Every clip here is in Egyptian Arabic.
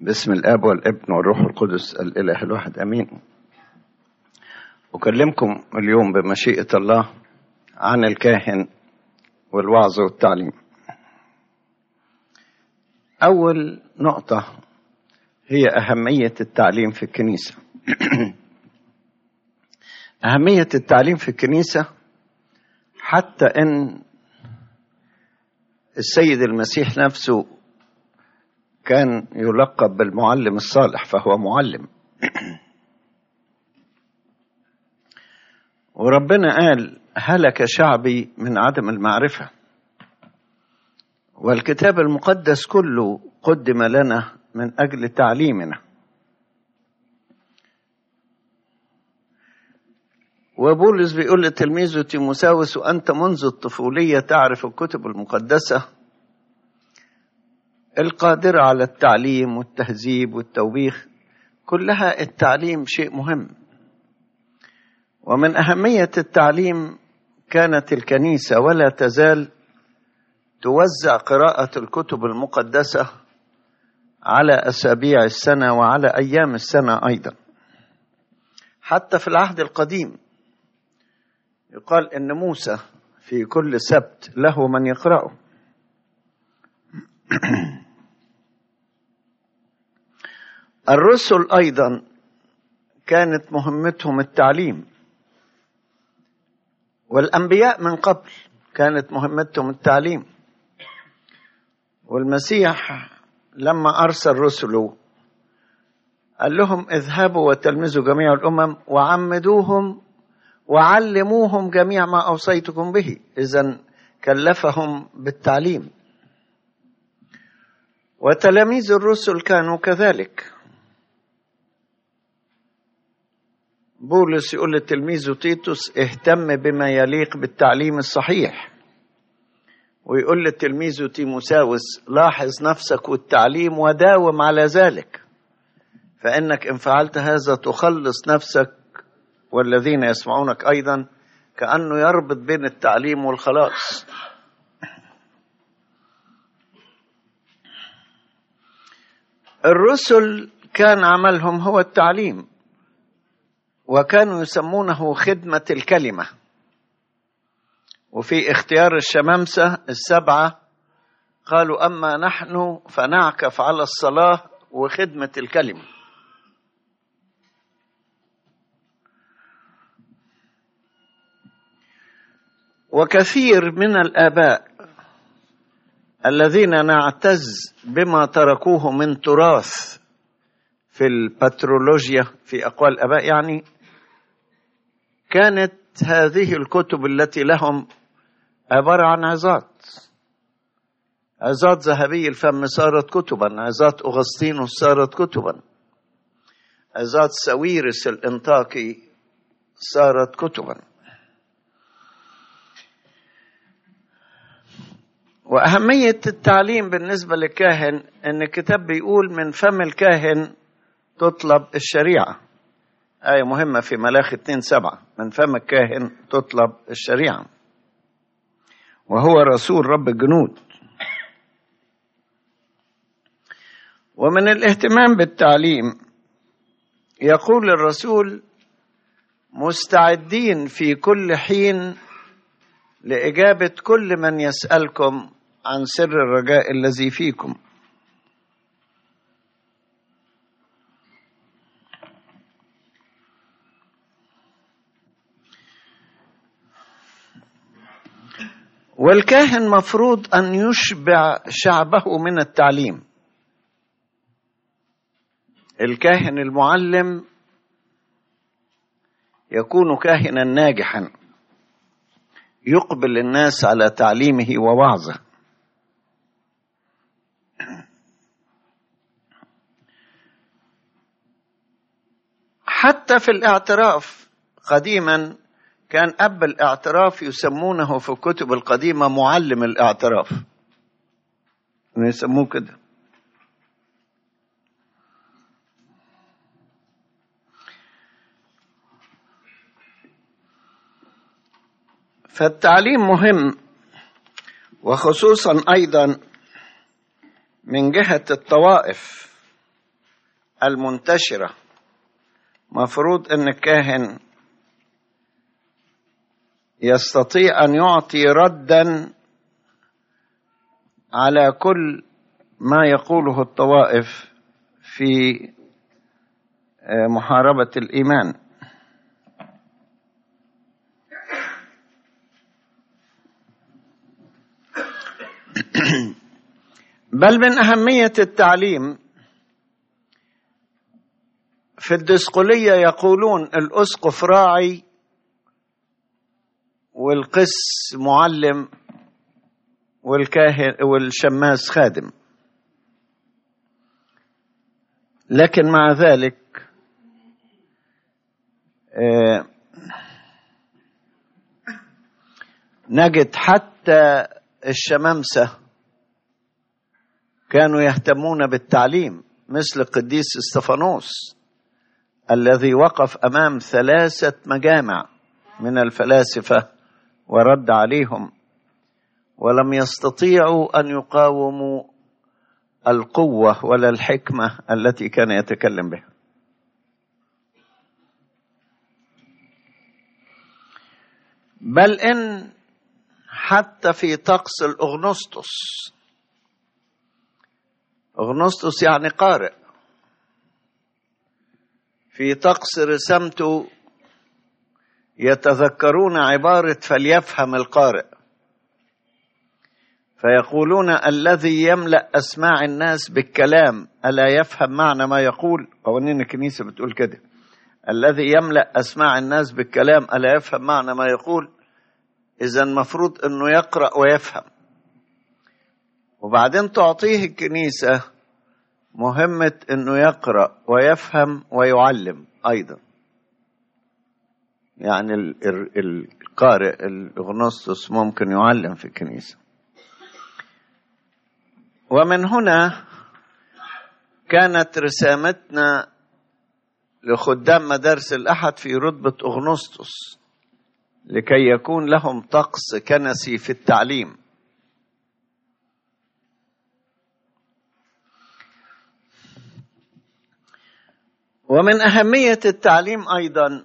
باسم الاب والابن والروح القدس الاله الواحد امين اكلمكم اليوم بمشيئه الله عن الكاهن والوعظ والتعليم اول نقطه هي اهميه التعليم في الكنيسه اهميه التعليم في الكنيسه حتى ان السيد المسيح نفسه كان يلقب بالمعلم الصالح فهو معلم وربنا قال هلك شعبي من عدم المعرفه والكتاب المقدس كله قدم لنا من اجل تعليمنا وبولس بيقول لتلميذه تيموساوس وانت منذ الطفوليه تعرف الكتب المقدسه القادره على التعليم والتهذيب والتوبيخ كلها التعليم شيء مهم ومن اهميه التعليم كانت الكنيسه ولا تزال توزع قراءه الكتب المقدسه على اسابيع السنه وعلى ايام السنه ايضا حتى في العهد القديم يقال ان موسى في كل سبت له من يقرأه الرسل ايضا كانت مهمتهم التعليم والانبياء من قبل كانت مهمتهم التعليم والمسيح لما ارسل رسله قال لهم اذهبوا وتلمذوا جميع الامم وعمدوهم وعلموهم جميع ما اوصيتكم به اذا كلفهم بالتعليم وتلاميذ الرسل كانوا كذلك بولس يقول لتلميذه تيتوس اهتم بما يليق بالتعليم الصحيح ويقول لتلميذه تيموساوس لاحظ نفسك والتعليم وداوم على ذلك فانك ان فعلت هذا تخلص نفسك والذين يسمعونك ايضا كانه يربط بين التعليم والخلاص الرسل كان عملهم هو التعليم وكانوا يسمونه خدمه الكلمه وفي اختيار الشمامسه السبعه قالوا اما نحن فنعكف على الصلاه وخدمه الكلمه وكثير من الاباء الذين نعتز بما تركوه من تراث في البترولوجيا في اقوال الاباء يعني كانت هذه الكتب التي لهم عباره عن عظات عظات ذهبي الفم صارت كتبا عظات اغسطينوس صارت كتبا عظات سويرس الانطاكي صارت كتبا وأهمية التعليم بالنسبة للكاهن إن الكتاب بيقول من فم الكاهن تطلب الشريعة آية مهمة في ملاخي 2 سبعة من فم الكاهن تطلب الشريعة وهو رسول رب الجنود ومن الاهتمام بالتعليم يقول الرسول مستعدين في كل حين لإجابة كل من يسألكم عن سر الرجاء الذي فيكم والكاهن مفروض ان يشبع شعبه من التعليم الكاهن المعلم يكون كاهنا ناجحا يقبل الناس على تعليمه ووعظه حتى في الاعتراف قديما كان اب الاعتراف يسمونه في الكتب القديمه معلم الاعتراف يسموه كده فالتعليم مهم وخصوصا ايضا من جهه الطوائف المنتشرة مفروض أن الكاهن يستطيع أن يعطي ردا على كل ما يقوله الطوائف في محاربة الإيمان بل من أهمية التعليم في الدسقلية يقولون الأسقف راعي والقس معلم والكاهن والشماس خادم لكن مع ذلك آه نجد حتى الشمامسة كانوا يهتمون بالتعليم مثل القديس استفانوس الذي وقف أمام ثلاثة مجامع من الفلاسفة ورد عليهم ولم يستطيعوا أن يقاوموا القوة ولا الحكمة التي كان يتكلم بها بل إن حتى في طقس الأغنسطس أغنسطس يعني قارئ في طقس رسمته يتذكرون عبارة فليفهم القارئ فيقولون الذي يملأ أسماع الناس بالكلام ألا يفهم معنى ما يقول قوانين الكنيسة بتقول كده الذي يملأ أسماع الناس بالكلام ألا يفهم معنى ما يقول إذا المفروض أنه يقرأ ويفهم وبعدين تعطيه الكنيسة مهمة أنه يقرأ ويفهم ويعلم أيضا يعني القارئ الأغنسطس ممكن يعلم في الكنيسة ومن هنا كانت رسامتنا لخدام مدارس الأحد في رتبة أغنسطس لكي يكون لهم طقس كنسي في التعليم ومن أهمية التعليم أيضا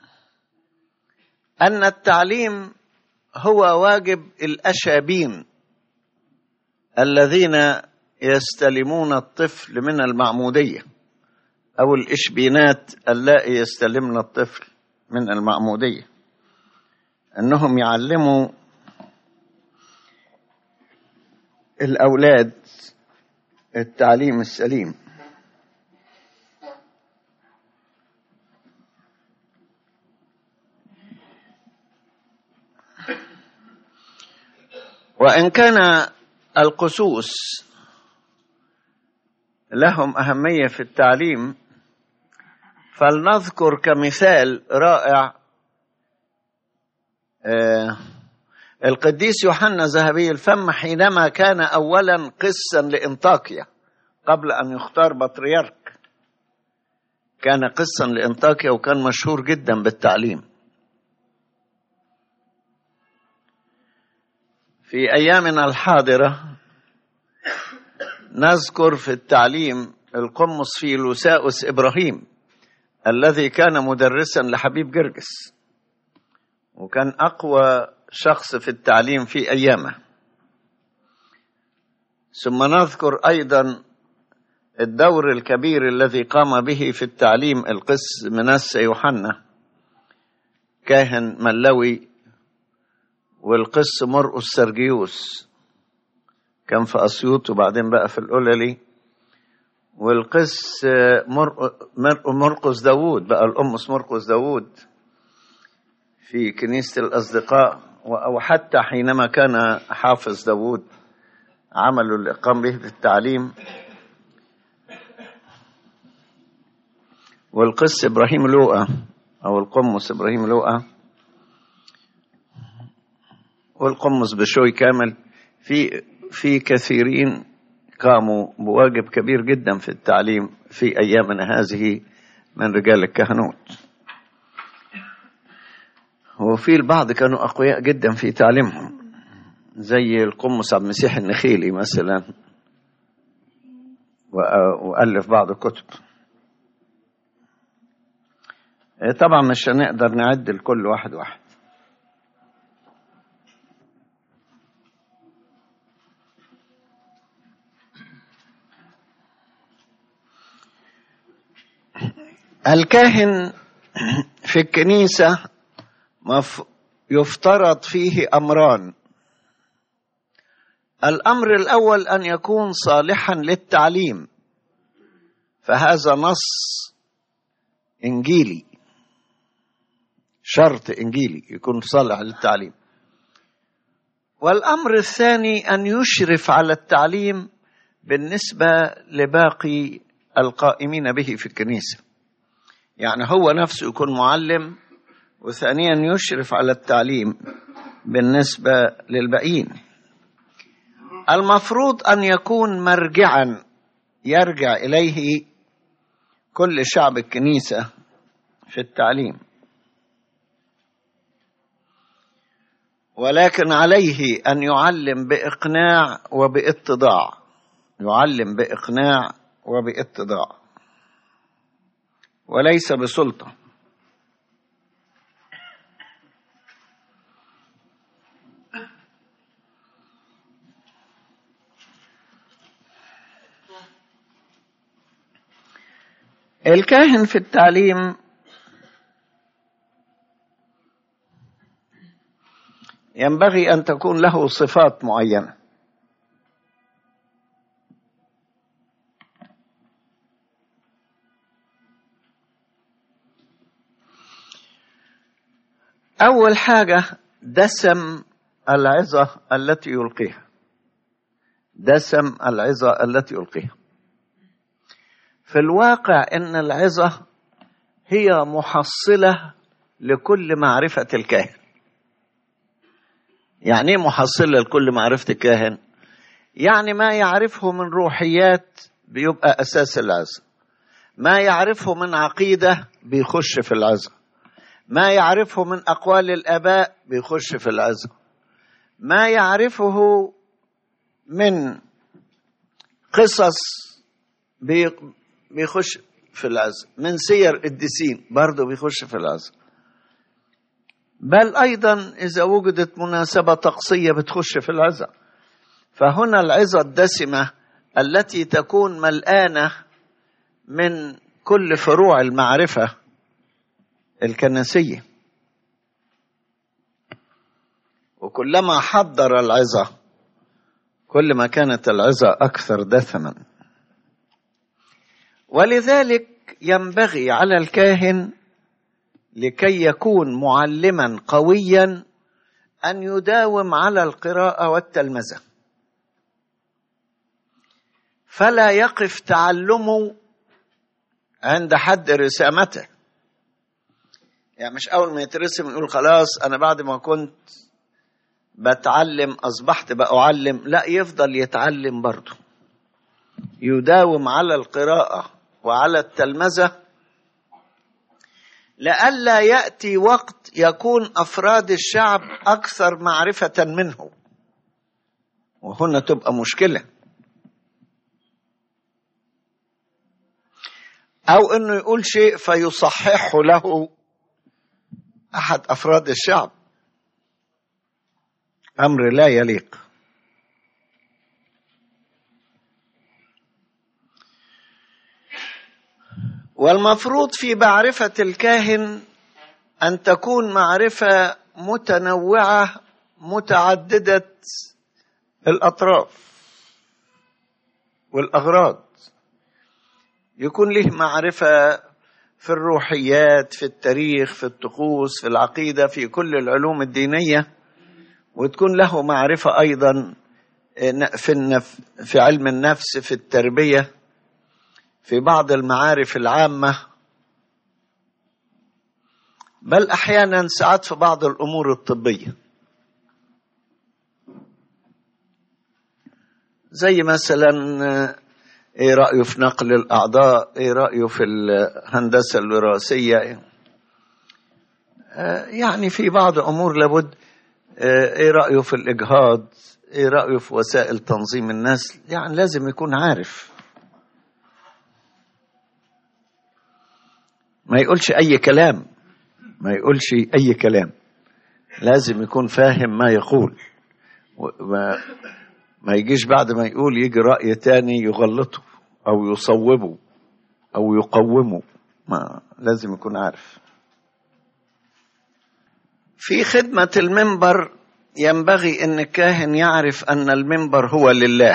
أن التعليم هو واجب الأشابين الذين يستلمون الطفل من المعمودية أو الإشبينات اللائي يستلمن الطفل من المعمودية أنهم يعلموا الأولاد التعليم السليم وإن كان القسوس لهم أهمية في التعليم فلنذكر كمثال رائع آه القديس يوحنا ذهبي الفم حينما كان أولا قسا لإنطاكيا قبل أن يختار بطريرك كان قسا لإنطاكيا وكان مشهور جدا بالتعليم في أيامنا الحاضرة نذكر في التعليم القمص في لوساؤس إبراهيم الذي كان مدرسا لحبيب جرجس وكان أقوى شخص في التعليم في أيامه ثم نذكر أيضا الدور الكبير الذي قام به في التعليم القس منسى يوحنا كاهن ملوي والقس مرقس سرجيوس كان في أسيوط وبعدين بقى في القللي والقس مرقس داوود بقى الأمس مرقس داوود في كنيسة الأصدقاء أو حتى حينما كان حافظ داوود عملوا اللي قام به في التعليم والقس إبراهيم لوقا أو القمص إبراهيم لوقا والقمص بشوي كامل في في كثيرين قاموا بواجب كبير جدا في التعليم في ايامنا هذه من رجال الكهنوت وفي البعض كانوا اقوياء جدا في تعليمهم زي القمص عبد المسيح النخيلي مثلا والف بعض الكتب طبعا مش هنقدر نعد لكل واحد واحد الكاهن في الكنيسة يفترض فيه أمران الأمر الأول أن يكون صالحا للتعليم فهذا نص إنجيلي شرط إنجيلي يكون صالح للتعليم والأمر الثاني أن يشرف على التعليم بالنسبة لباقي القائمين به في الكنيسة يعني هو نفسه يكون معلم وثانيا يشرف على التعليم بالنسبة للباقيين المفروض أن يكون مرجعا يرجع إليه كل شعب الكنيسة في التعليم ولكن عليه أن يعلم بإقناع وباتضاع يعلم بإقناع وباتضاع وليس بسلطة الكاهن في التعليم ينبغي ان تكون له صفات معينه اول حاجه دسم العظه التي يلقيها دسم العظه التي يلقيها في الواقع ان العظه هي محصله لكل معرفه الكاهن يعني ايه محصله لكل معرفه الكاهن يعني ما يعرفه من روحيات بيبقى اساس العظه ما يعرفه من عقيده بيخش في العظه ما يعرفه من اقوال الاباء بيخش في العظه ما يعرفه من قصص بيخش في العزم من سير الدسين برضه بيخش في العزم بل أيضا إذا وجدت مناسبة طقسية بتخش في العزة فهنا العظة الدسمة التي تكون ملآنة من كل فروع المعرفة الكنسية وكلما حضر العظة كل ما كانت العظة أكثر دسما ولذلك ينبغي على الكاهن لكي يكون معلما قويا ان يداوم على القراءه والتلمذه فلا يقف تعلمه عند حد رسامته يعني مش اول ما يترسم يقول خلاص انا بعد ما كنت بتعلم اصبحت باعلم لا يفضل يتعلم برضه يداوم على القراءه وعلى التلمذه لئلا ياتي وقت يكون افراد الشعب اكثر معرفه منه وهنا تبقى مشكله او انه يقول شيء فيصححه له احد افراد الشعب امر لا يليق والمفروض في معرفة الكاهن أن تكون معرفة متنوعة متعددة الأطراف والأغراض يكون له معرفة في الروحيات في التاريخ في الطقوس في العقيدة في كل العلوم الدينية وتكون له معرفة أيضا في, النف في علم النفس في التربية في بعض المعارف العامه بل احيانا ساعات في بعض الامور الطبيه زي مثلا ايه رايه في نقل الاعضاء ايه رايه في الهندسه الوراثيه يعني في بعض امور لابد ايه رايه في الاجهاض ايه رايه في وسائل تنظيم النسل يعني لازم يكون عارف ما يقولش اي كلام ما يقولش أي كلام لازم يكون فاهم ما يقول ما, ما يجيش بعد ما يقول يجي رأي تاني يغلطه أو يصوبه أو يقومه ما لازم يكون عارف في خدمة المنبر ينبغي أن الكاهن يعرف أن المنبر هو لله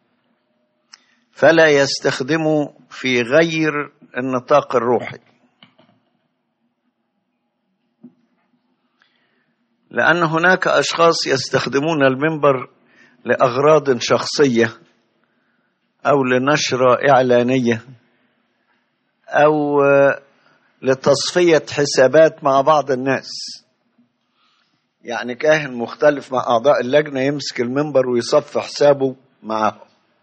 فلا يستخدمه في غير النطاق الروحي لأن هناك أشخاص يستخدمون المنبر لأغراض شخصية أو لنشرة إعلانية أو لتصفية حسابات مع بعض الناس يعني كاهن مختلف مع أعضاء اللجنة يمسك المنبر ويصفي حسابه معهم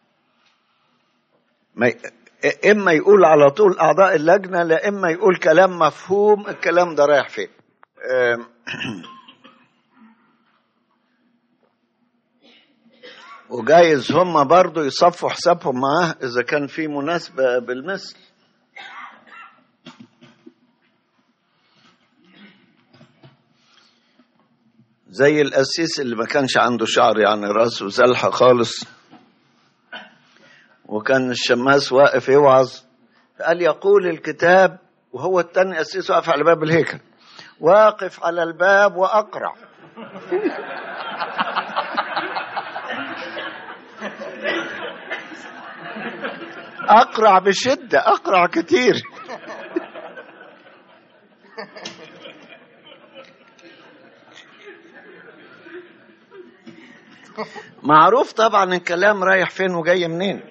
ما إما يقول على طول أعضاء اللجنة لا إما يقول كلام مفهوم الكلام ده رايح فين وجايز هم برضو يصفوا حسابهم معاه إذا كان في مناسبة بالمثل زي القسيس اللي ما كانش عنده شعر يعني راسه زلحة خالص وكان الشماس واقف يوعظ قال يقول الكتاب وهو التاني قسيس واقف على باب الهيكل واقف على الباب وأقرع أقرع بشدة أقرع كتير معروف طبعا الكلام رايح فين وجاي منين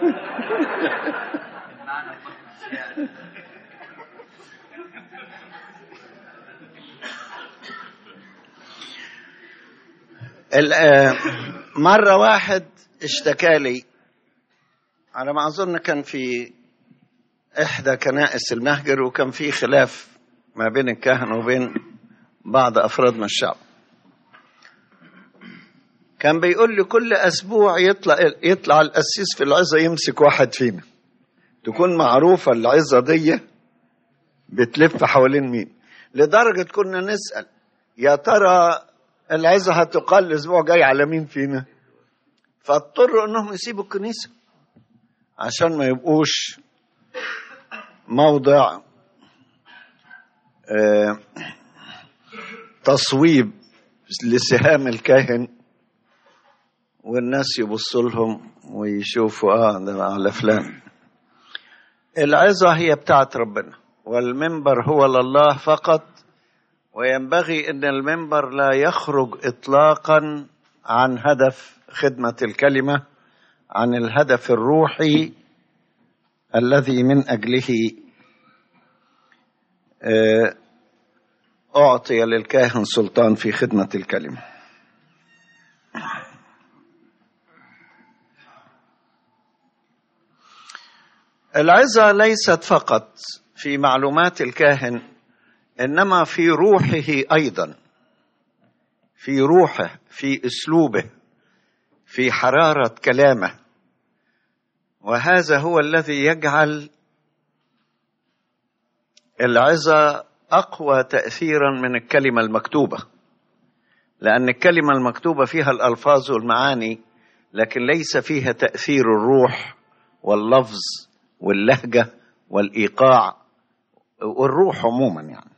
مرة واحد اشتكى لي على ما أظن كان في إحدى كنائس المهجر وكان في خلاف ما بين الكهنة وبين بعض أفراد من الشعب كان بيقول لي كل أسبوع يطلع يطلع القسيس في العظة يمسك واحد فينا تكون معروفة العظة دي بتلف حوالين مين لدرجة كنا نسأل يا ترى العظة هتقال الأسبوع جاي على مين فينا فاضطروا أنهم يسيبوا الكنيسة عشان ما يبقوش موضع آه تصويب لسهام الكاهن والناس يبصوا لهم ويشوفوا اه ده على فلان العظة هي بتاعت ربنا والمنبر هو لله فقط وينبغي ان المنبر لا يخرج اطلاقا عن هدف خدمة الكلمة عن الهدف الروحي الذي من اجله اعطي للكاهن سلطان في خدمة الكلمة العظة ليست فقط في معلومات الكاهن انما في روحه ايضا في روحه في اسلوبه في حراره كلامه وهذا هو الذي يجعل العظه اقوى تاثيرا من الكلمه المكتوبه لان الكلمه المكتوبه فيها الالفاظ والمعاني لكن ليس فيها تاثير الروح واللفظ واللهجه والايقاع والروح عموما يعني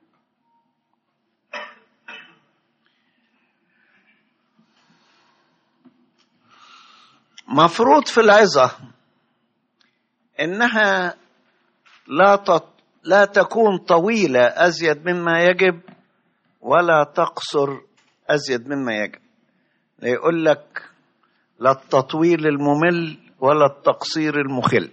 مفروض في العظة إنها لا تط... لا تكون طويلة أزيد مما يجب ولا تقصر أزيد مما يجب يقول لك لا التطويل الممل ولا التقصير المخل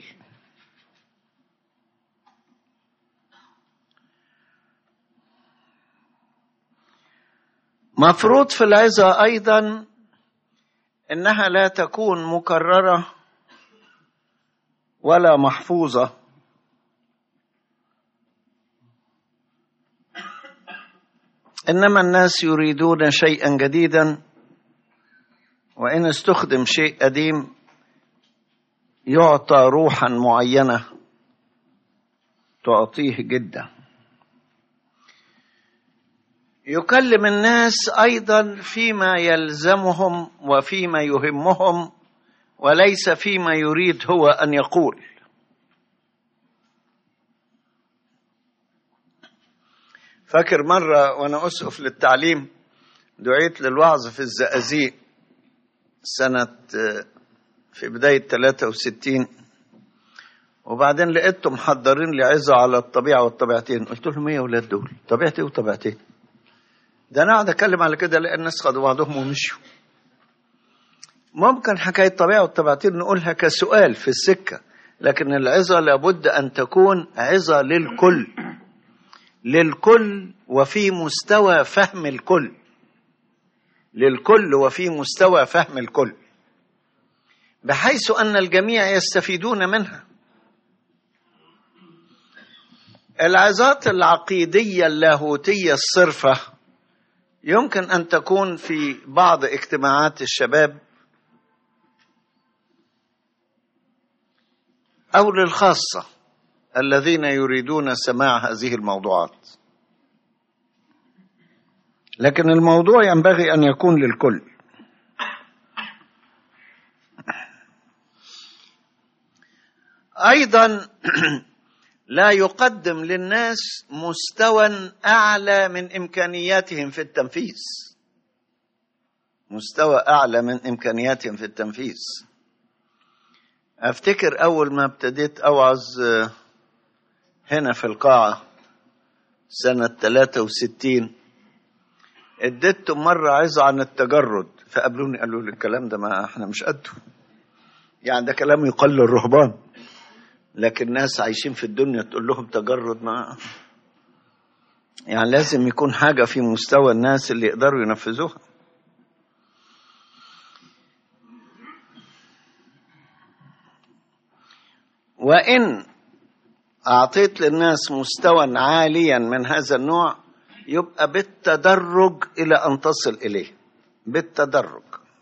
مفروض في العظة أيضا انها لا تكون مكرره ولا محفوظه انما الناس يريدون شيئا جديدا وان استخدم شيء قديم يعطى روحا معينه تعطيه جدا يكلم الناس ايضا فيما يلزمهم وفيما يهمهم وليس فيما يريد هو ان يقول فاكر مره وانا اسقف للتعليم دعيت للوعظ في الزقازيق سنه في بدايه 63 وبعدين لقيتهم محضرين لي عظه على الطبيعه والطبيعتين قلت لهم ايه يا ولاد دول طبيعه ايه وطبيعتين ده انا قاعد اتكلم على كده لان الناس خدوا بعضهم ومشوا ممكن حكايه الطبيعه والطبيعتين نقولها كسؤال في السكه لكن العظه لابد ان تكون عظه للكل للكل وفي مستوى فهم الكل للكل وفي مستوى فهم الكل بحيث ان الجميع يستفيدون منها العظات العقيديه اللاهوتيه الصرفه يمكن ان تكون في بعض اجتماعات الشباب او للخاصه الذين يريدون سماع هذه الموضوعات لكن الموضوع ينبغي ان يكون للكل ايضا لا يقدم للناس مستوى اعلى من امكانياتهم في التنفيذ مستوى اعلى من امكانياتهم في التنفيذ افتكر اول ما ابتديت اوعظ هنا في القاعه سنه 63 اديتهم مره عظه عن التجرد فقابلوني قالوا لي الكلام ده ما احنا مش قده يعني ده كلام يقل الرهبان لكن ناس عايشين في الدنيا تقول لهم تجرد ما يعني لازم يكون حاجة في مستوى الناس اللي يقدروا ينفذوها وإن أعطيت للناس مستوى عاليا من هذا النوع يبقى بالتدرج إلى أن تصل إليه بالتدرج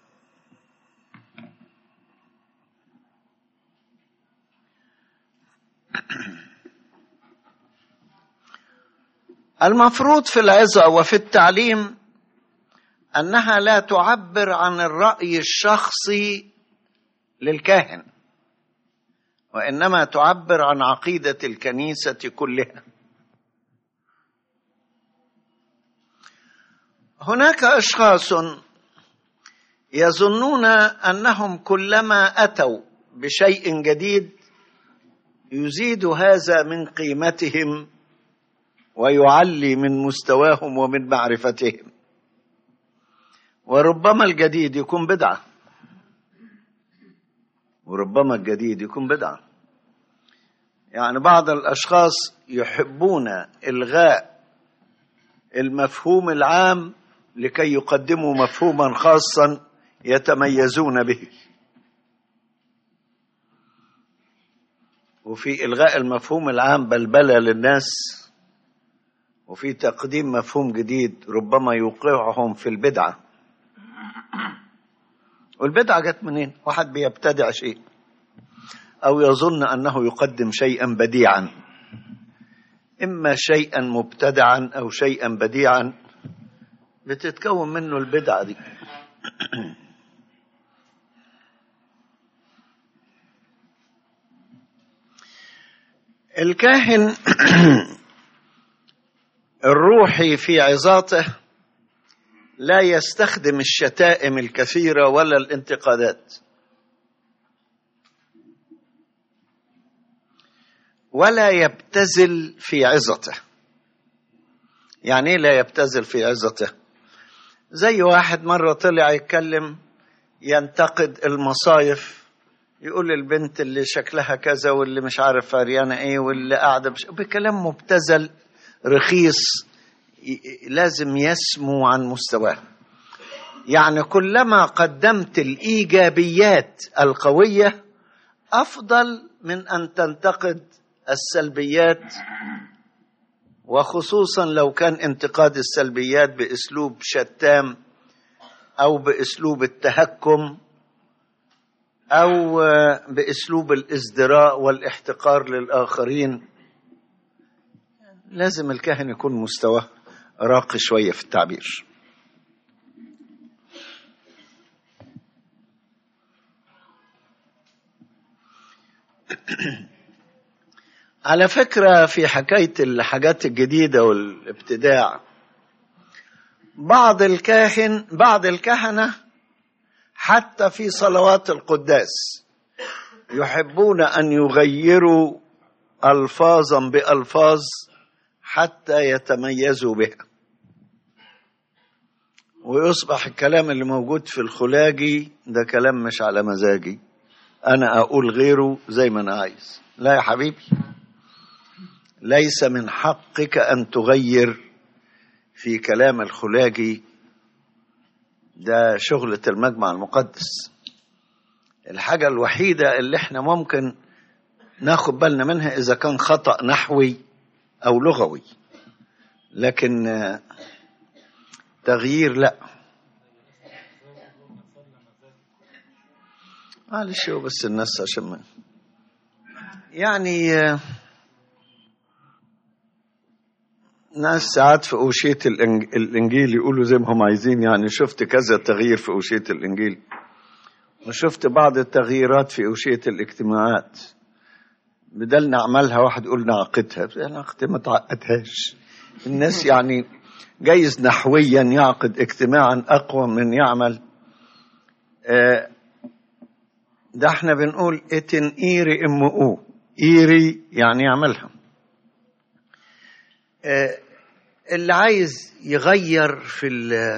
المفروض في العظة وفي التعليم أنها لا تعبر عن الرأي الشخصي للكاهن وإنما تعبر عن عقيدة الكنيسة كلها هناك أشخاص يظنون أنهم كلما أتوا بشيء جديد يزيد هذا من قيمتهم ويعلي من مستواهم ومن معرفتهم وربما الجديد يكون بدعه وربما الجديد يكون بدعه يعني بعض الاشخاص يحبون الغاء المفهوم العام لكي يقدموا مفهوما خاصا يتميزون به وفي الغاء المفهوم العام بلبله للناس وفي تقديم مفهوم جديد ربما يوقعهم في البدعه والبدعه جت منين واحد بيبتدع شيء او يظن انه يقدم شيئا بديعا اما شيئا مبتدعا او شيئا بديعا بتتكون منه البدعه دي الكاهن الروحي في عظاته لا يستخدم الشتائم الكثيره ولا الانتقادات ولا يبتذل في عظته يعني ايه لا يبتذل في عظته زي واحد مره طلع يتكلم ينتقد المصايف يقول البنت اللي شكلها كذا واللي مش عارف عريانه ايه واللي قاعده بش... بكلام مبتذل رخيص لازم يسمو عن مستواه يعني كلما قدمت الايجابيات القويه افضل من ان تنتقد السلبيات وخصوصا لو كان انتقاد السلبيات باسلوب شتام او باسلوب التهكم او باسلوب الازدراء والاحتقار للاخرين لازم الكاهن يكون مستواه راقي شوية في التعبير على فكرة في حكاية الحاجات الجديدة والابتداع بعض الكاهن بعض الكهنة حتى في صلوات القداس يحبون أن يغيروا ألفاظا بألفاظ حتى يتميزوا بها ويصبح الكلام اللي موجود في الخلاجي ده كلام مش على مزاجي أنا أقول غيره زي ما أنا عايز لا يا حبيبي ليس من حقك أن تغير في كلام الخلاجي ده شغلة المجمع المقدس الحاجة الوحيدة اللي احنا ممكن ناخد بالنا منها إذا كان خطأ نحوي أو لغوي لكن تغيير لا معلش هو بس الناس عشان ما يعني ناس ساعات في أوشية الإنجيل يقولوا زي ما هم عايزين يعني شفت كذا تغيير في أوشية الإنجيل وشفت بعض التغييرات في أوشية الاجتماعات بدل نعملها واحد يقول نعقدها أنا أختي ما تعقدهاش الناس يعني جايز نحويا يعقد اجتماعا أقوى من يعمل ده احنا بنقول اتن ايري ام او ايري يعني يعملها اللي عايز يغير في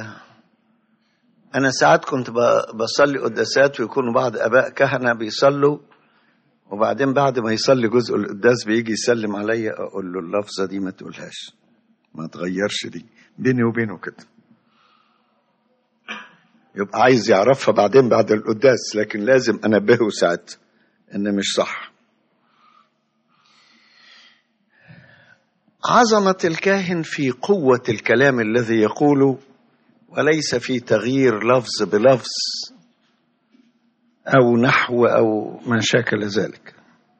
انا ساعات كنت بصلي قداسات ويكونوا بعض اباء كهنه بيصلوا وبعدين بعد ما يصلي جزء القداس بيجي يسلم عليا اقول له اللفظه دي ما تقولهاش ما تغيرش دي بيني وبينه كده يبقى عايز يعرفها بعدين بعد القداس لكن لازم انبهه ساعات ان مش صح عظمه الكاهن في قوه الكلام الذي يقوله وليس في تغيير لفظ بلفظ او نحو او ما شاكل ذلك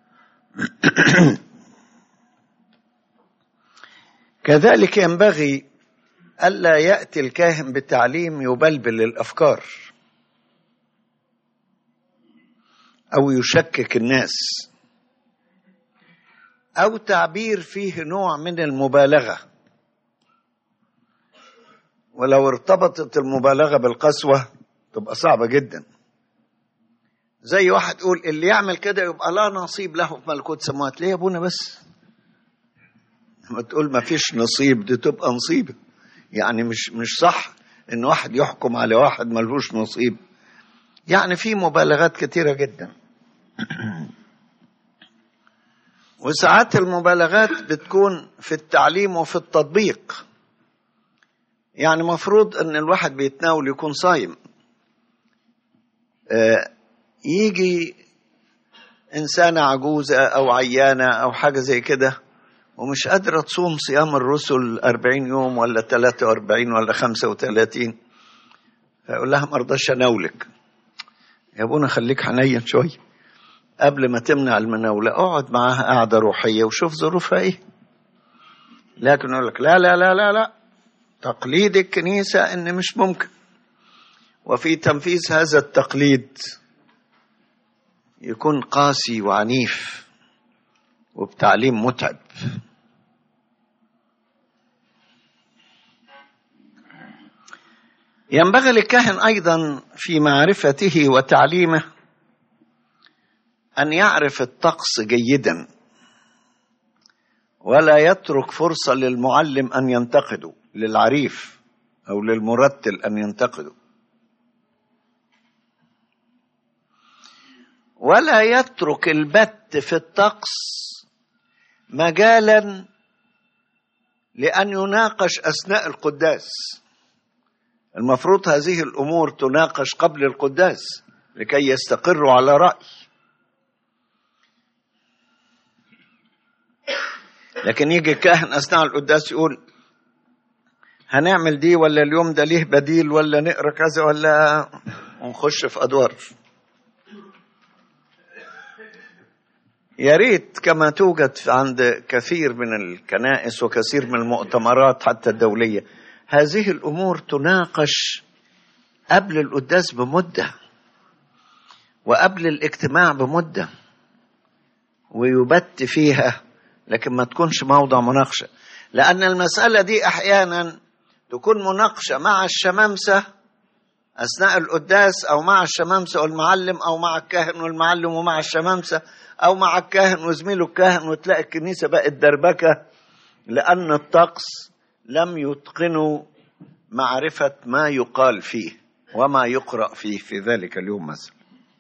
كذلك ينبغي الا ياتي الكاهن بتعليم يبلبل الافكار او يشكك الناس او تعبير فيه نوع من المبالغه ولو ارتبطت المبالغه بالقسوه تبقى صعبه جدا زي واحد يقول اللي يعمل كده يبقى لا نصيب له في ملكوت السماوات ليه يا ابونا بس لما تقول ما فيش نصيب دي تبقى نصيبه يعني مش مش صح ان واحد يحكم على واحد ملهوش نصيب يعني في مبالغات كتيره جدا وساعات المبالغات بتكون في التعليم وفي التطبيق يعني مفروض ان الواحد بيتناول يكون صايم آه يجي إنسانة عجوزة أو عيانة أو حاجة زي كده ومش قادرة تصوم صيام الرسل أربعين يوم ولا ثلاثة وأربعين ولا خمسة وثلاثين فيقول لها مرضاش أناولك يا أبونا خليك حنين شوية قبل ما تمنع المناولة اقعد معاها قعدة روحية وشوف ظروفها إيه لكن يقول لك لا لا لا لا لا تقليد الكنيسة إن مش ممكن وفي تنفيذ هذا التقليد يكون قاسي وعنيف وبتعليم متعب ينبغي للكاهن ايضا في معرفته وتعليمه ان يعرف الطقس جيدا ولا يترك فرصه للمعلم ان ينتقده للعريف او للمرتل ان ينتقده ولا يترك البت في الطقس مجالا لان يناقش اثناء القداس المفروض هذه الامور تناقش قبل القداس لكي يستقروا على راي لكن يجي الكاهن اثناء القداس يقول هنعمل دي ولا اليوم ده ليه بديل ولا نقرا كذا ولا ونخش في ادوار يا ريت كما توجد عند كثير من الكنائس وكثير من المؤتمرات حتى الدولية هذه الأمور تناقش قبل القداس بمدة وقبل الاجتماع بمدة ويبت فيها لكن ما تكونش موضع مناقشة لأن المسألة دي أحيانا تكون مناقشة مع الشمامسة أثناء القداس أو مع الشمامسة والمعلم أو مع الكاهن والمعلم ومع الشمامسة أو مع الكاهن وزميله الكاهن وتلاقي الكنيسة بقت دربكة لأن الطقس لم يتقنوا معرفة ما يقال فيه وما يقرأ فيه في ذلك اليوم مثلا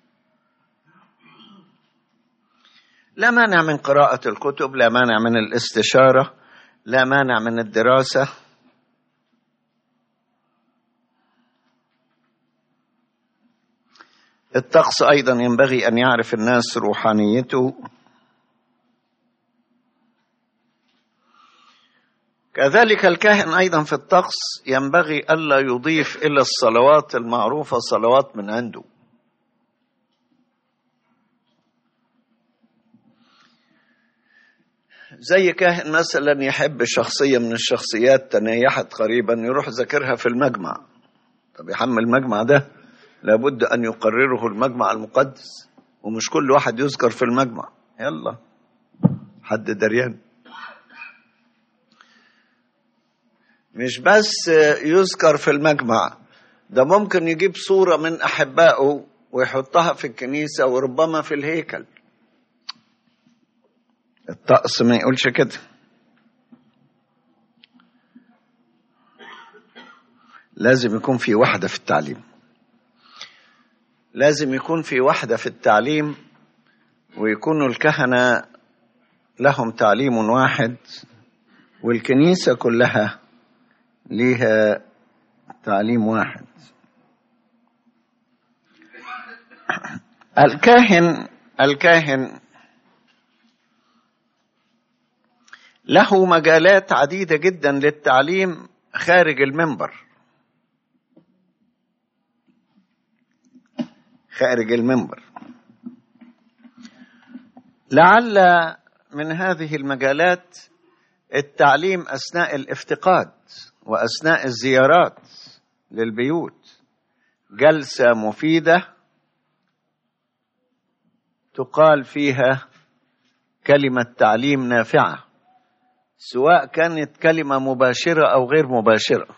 لا مانع من قراءة الكتب لا مانع من الاستشارة لا مانع من الدراسة الطقس أيضا ينبغي أن يعرف الناس روحانيته كذلك الكاهن أيضا في الطقس ينبغي ألا يضيف إلى الصلوات المعروفة صلوات من عنده زي كاهن مثلا يحب شخصية من الشخصيات تنيحت قريبا يروح ذاكرها في المجمع طب يحمل المجمع ده لابد أن يقرره المجمع المقدس ومش كل واحد يذكر في المجمع يلا حد دريان مش بس يذكر في المجمع ده ممكن يجيب صورة من أحبائه ويحطها في الكنيسة وربما في الهيكل الطقس ما يقولش كده لازم يكون في وحدة في التعليم لازم يكون في وحدة في التعليم ويكونوا الكهنة لهم تعليم واحد والكنيسة كلها ليها تعليم واحد الكاهن الكاهن له مجالات عديدة جدا للتعليم خارج المنبر خارج المنبر لعل من هذه المجالات التعليم اثناء الافتقاد واثناء الزيارات للبيوت جلسه مفيده تقال فيها كلمه تعليم نافعه سواء كانت كلمه مباشره او غير مباشره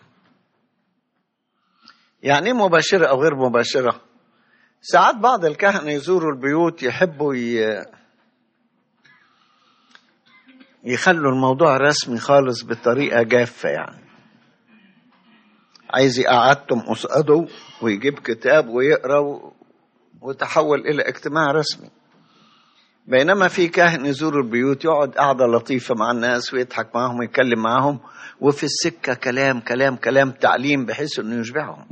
يعني مباشره او غير مباشره ساعات بعض الكهنة يزوروا البيوت يحبوا ي... يخلوا الموضوع رسمي خالص بطريقة جافة يعني عايز يقعدتم قصاده ويجيب كتاب ويقرا و... وتحول إلى اجتماع رسمي بينما في كاهن يزور البيوت يقعد قعدة لطيفة مع الناس ويضحك معهم ويتكلم معهم وفي السكة كلام كلام كلام تعليم بحيث انه يشبعهم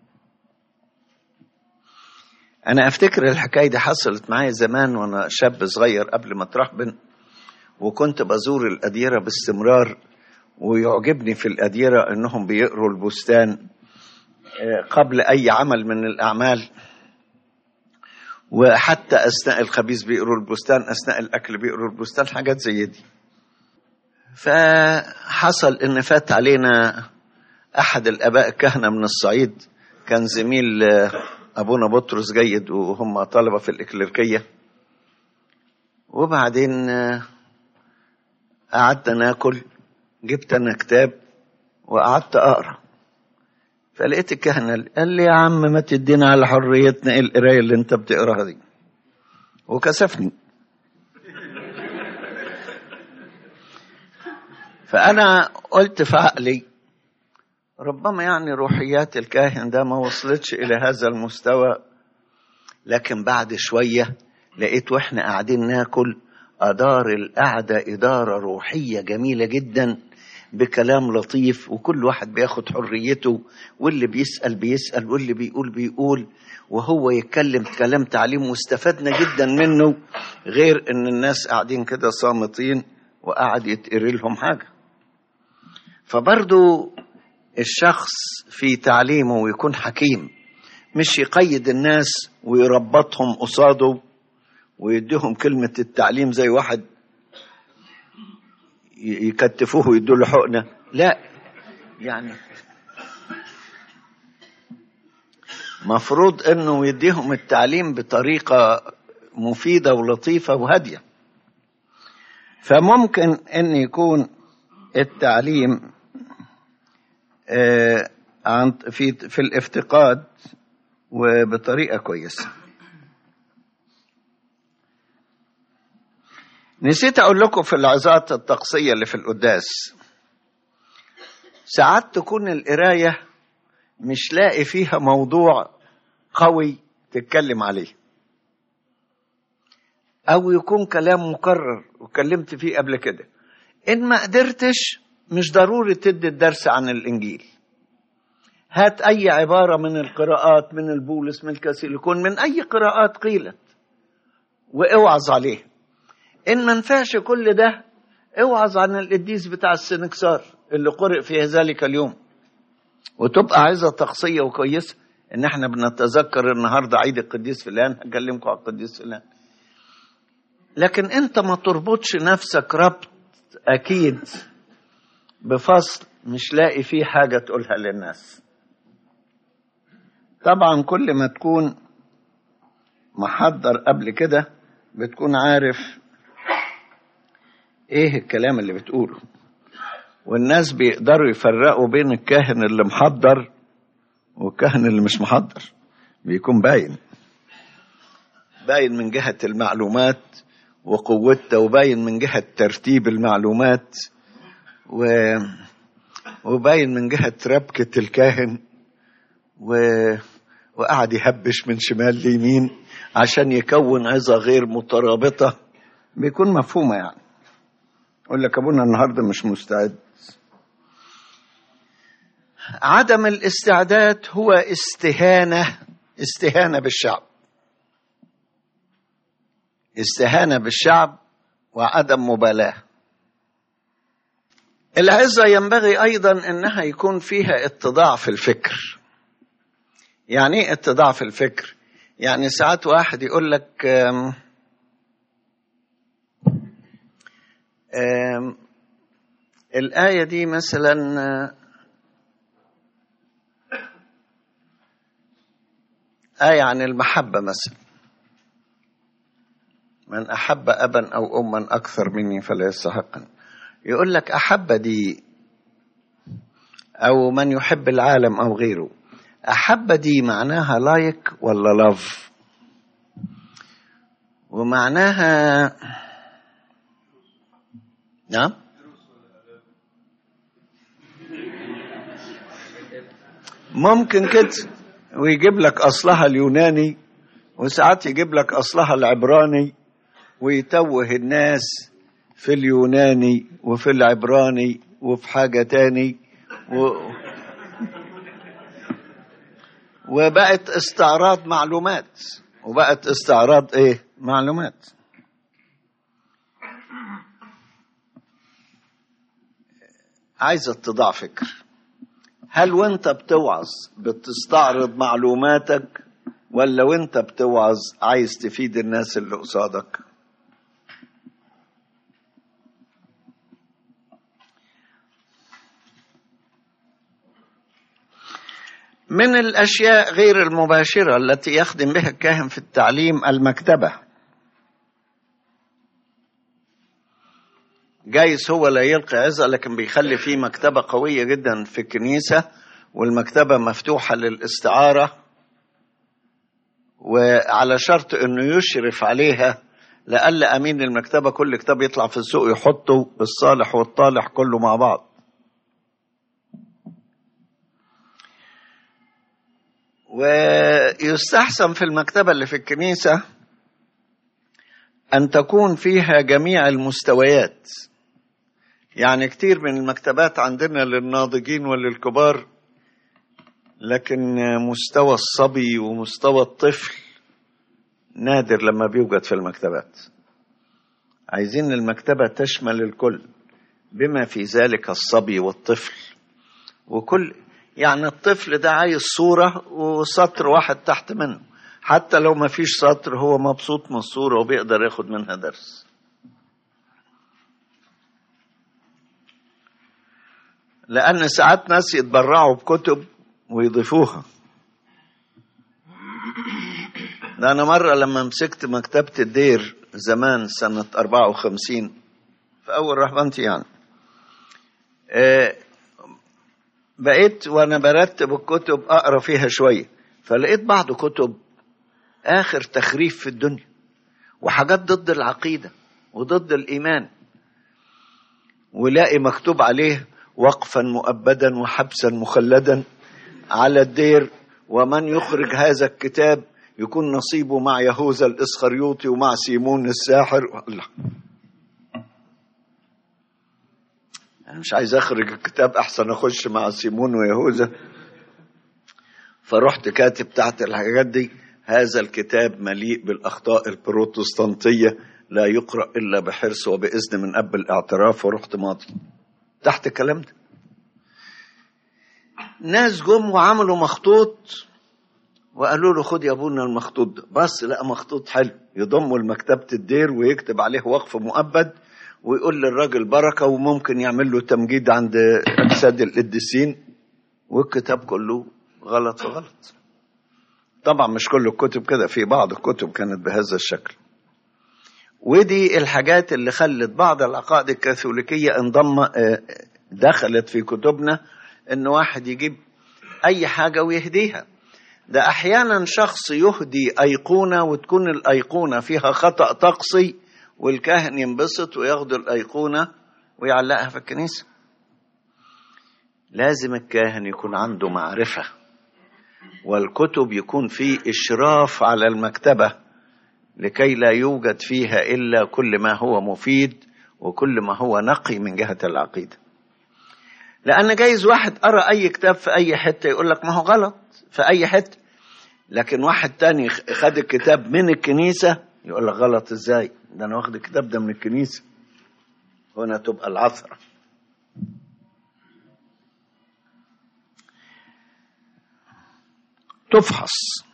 أنا أفتكر الحكاية دي حصلت معايا زمان وأنا شاب صغير قبل ما أترهبن وكنت بزور الأديرة باستمرار ويعجبني في الأديرة أنهم بيقروا البستان قبل أي عمل من الأعمال وحتى أثناء الخبيز بيقروا البستان أثناء الأكل بيقروا البستان حاجات زي دي فحصل إن فات علينا أحد الآباء الكهنة من الصعيد كان زميل أبونا بطرس جيد وهم طلبة في الإكليركية وبعدين قعدنا ناكل جبت أنا كتاب وقعدت أقرأ فلقيت الكهنة قال لي يا عم ما تدينا على حريتنا ايه القراية اللي انت بتقراها دي وكسفني فأنا قلت في عقلي ربما يعني روحيات الكاهن ده ما وصلتش إلى هذا المستوى لكن بعد شوية لقيت واحنا قاعدين ناكل أدار القعدة إدارة روحية جميلة جدا بكلام لطيف وكل واحد بياخد حريته واللي بيسأل بيسأل واللي بيقول بيقول وهو يتكلم كلام تعليم واستفدنا جدا منه غير ان الناس قاعدين كده صامتين وقعد يتقري لهم حاجة فبرضو الشخص في تعليمه ويكون حكيم مش يقيد الناس ويربطهم قصاده ويديهم كلمة التعليم زي واحد يكتفوه ويدوا له حقنة لا يعني مفروض انه يديهم التعليم بطريقة مفيدة ولطيفة وهادية فممكن ان يكون التعليم في في الافتقاد وبطريقة كويسة نسيت أقول لكم في العظات الطقسية اللي في القداس ساعات تكون القراية مش لاقي فيها موضوع قوي تتكلم عليه أو يكون كلام مكرر وكلمت فيه قبل كده إن ما قدرتش مش ضروري تدي الدرس عن الإنجيل هات أي عبارة من القراءات من البولس من الكاسيليكون من أي قراءات قيلت واوعظ عليه إن ما نفعش كل ده اوعظ عن القديس بتاع السنكسار اللي قرئ في ذلك اليوم وتبقى عايزة تقصية وكويسة إن إحنا بنتذكر النهاردة عيد القديس فلان هكلمكم على القديس فلان لكن أنت ما تربطش نفسك ربط أكيد بفصل مش لاقي فيه حاجة تقولها للناس طبعا كل ما تكون محضر قبل كده بتكون عارف ايه الكلام اللي بتقوله والناس بيقدروا يفرقوا بين الكاهن اللي محضر والكاهن اللي مش محضر بيكون باين باين من جهة المعلومات وقوتها وباين من جهة ترتيب المعلومات و... وباين من جهة ربكة الكاهن و... وقعد يهبش من شمال ليمين عشان يكون عظة غير مترابطة بيكون مفهومة يعني يقول لك أبونا النهاردة مش مستعد عدم الاستعداد هو استهانة استهانة بالشعب استهانة بالشعب وعدم مبالاة العزة ينبغي أيضا أنها يكون فيها اتضاع في الفكر يعني ايه اتضاع في الفكر يعني ساعات واحد يقول لك آم آم الآية دي مثلا آية عن المحبة مثلا من أحب أبا أو أما أكثر مني فلا يستحقني يقول لك أحب دي أو من يحب العالم أو غيره أحب دي معناها لايك ولا لاف ومعناها نعم ممكن كده ويجيب لك أصلها اليوناني وساعات يجيب لك أصلها العبراني ويتوه الناس في اليوناني وفي العبراني وفي حاجة تاني و... وبقت استعراض معلومات وبقت استعراض ايه معلومات عايز اتضاع فكر هل وانت بتوعظ بتستعرض معلوماتك ولا وانت بتوعظ عايز تفيد الناس اللي قصادك من الاشياء غير المباشره التي يخدم بها الكاهن في التعليم المكتبه جايز هو لا يلقي عظه لكن بيخلي فيه مكتبه قويه جدا في الكنيسه والمكتبه مفتوحه للاستعاره وعلى شرط انه يشرف عليها لأقل امين المكتبه كل كتاب يطلع في السوق يحطه الصالح والطالح كله مع بعض ويستحسن في المكتبة اللي في الكنيسة أن تكون فيها جميع المستويات يعني كتير من المكتبات عندنا للناضجين وللكبار لكن مستوى الصبي ومستوى الطفل نادر لما بيوجد في المكتبات عايزين المكتبة تشمل الكل بما في ذلك الصبي والطفل وكل يعني الطفل ده عايز صورة وسطر واحد تحت منه حتى لو ما فيش سطر هو مبسوط من الصورة وبيقدر ياخد منها درس لأن ساعات ناس يتبرعوا بكتب ويضيفوها ده أنا مرة لما مسكت مكتبة الدير زمان سنة 54 في أول رهبنتي يعني آه، بقيت وأنا برتب الكتب أقرأ فيها شوية فلقيت بعض كتب آخر تخريف في الدنيا وحاجات ضد العقيدة وضد الإيمان ولاقي مكتوب عليه وقفا مؤبدا وحبسا مخلدا على الدير ومن يخرج هذا الكتاب يكون نصيبه مع يهوذا الاسخريوطي ومع سيمون الساحر الله انا مش عايز اخرج الكتاب احسن اخش مع سيمون ويهوذا فرحت كاتب تحت الحاجات دي هذا الكتاب مليء بالاخطاء البروتستانتيه لا يقرا الا بحرص وباذن من اب الاعتراف ورحت ماضي تحت الكلام ده ناس جم وعملوا مخطوط وقالوا له خد يا ابونا المخطوط ده بس لا مخطوط حلو يضمه لمكتبة الدير ويكتب عليه وقف مؤبد ويقول للراجل بركة وممكن يعمل له تمجيد عند أجساد القديسين والكتاب كله غلط في غلط طبعا مش كل الكتب كده في بعض الكتب كانت بهذا الشكل ودي الحاجات اللي خلت بعض العقائد الكاثوليكية انضم آه، دخلت في كتبنا ان واحد يجيب اي حاجة ويهديها ده احيانا شخص يهدي ايقونة وتكون الايقونة فيها خطأ طقسي والكاهن ينبسط وياخد الايقونة ويعلقها في الكنيسة لازم الكاهن يكون عنده معرفة والكتب يكون فيه اشراف على المكتبه لكي لا يوجد فيها الا كل ما هو مفيد وكل ما هو نقي من جهه العقيده. لان جايز واحد قرا اي كتاب في اي حته يقول لك ما هو غلط في اي حته. لكن واحد تاني خد الكتاب من الكنيسه يقول لك غلط ازاي؟ ده انا واخد الكتاب ده من الكنيسه. هنا تبقى العثره. تفحص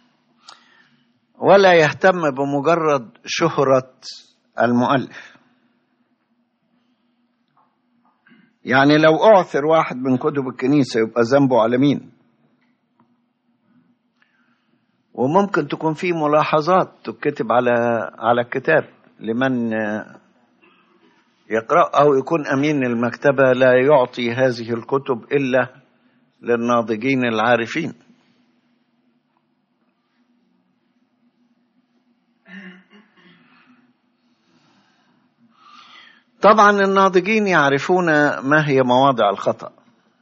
ولا يهتم بمجرد شهرة المؤلف يعني لو أعثر واحد من كتب الكنيسة يبقى ذنبه على مين وممكن تكون في ملاحظات تكتب على على الكتاب لمن يقرأ أو يكون أمين المكتبة لا يعطي هذه الكتب إلا للناضجين العارفين طبعا الناضجين يعرفون ما هي مواضع الخطأ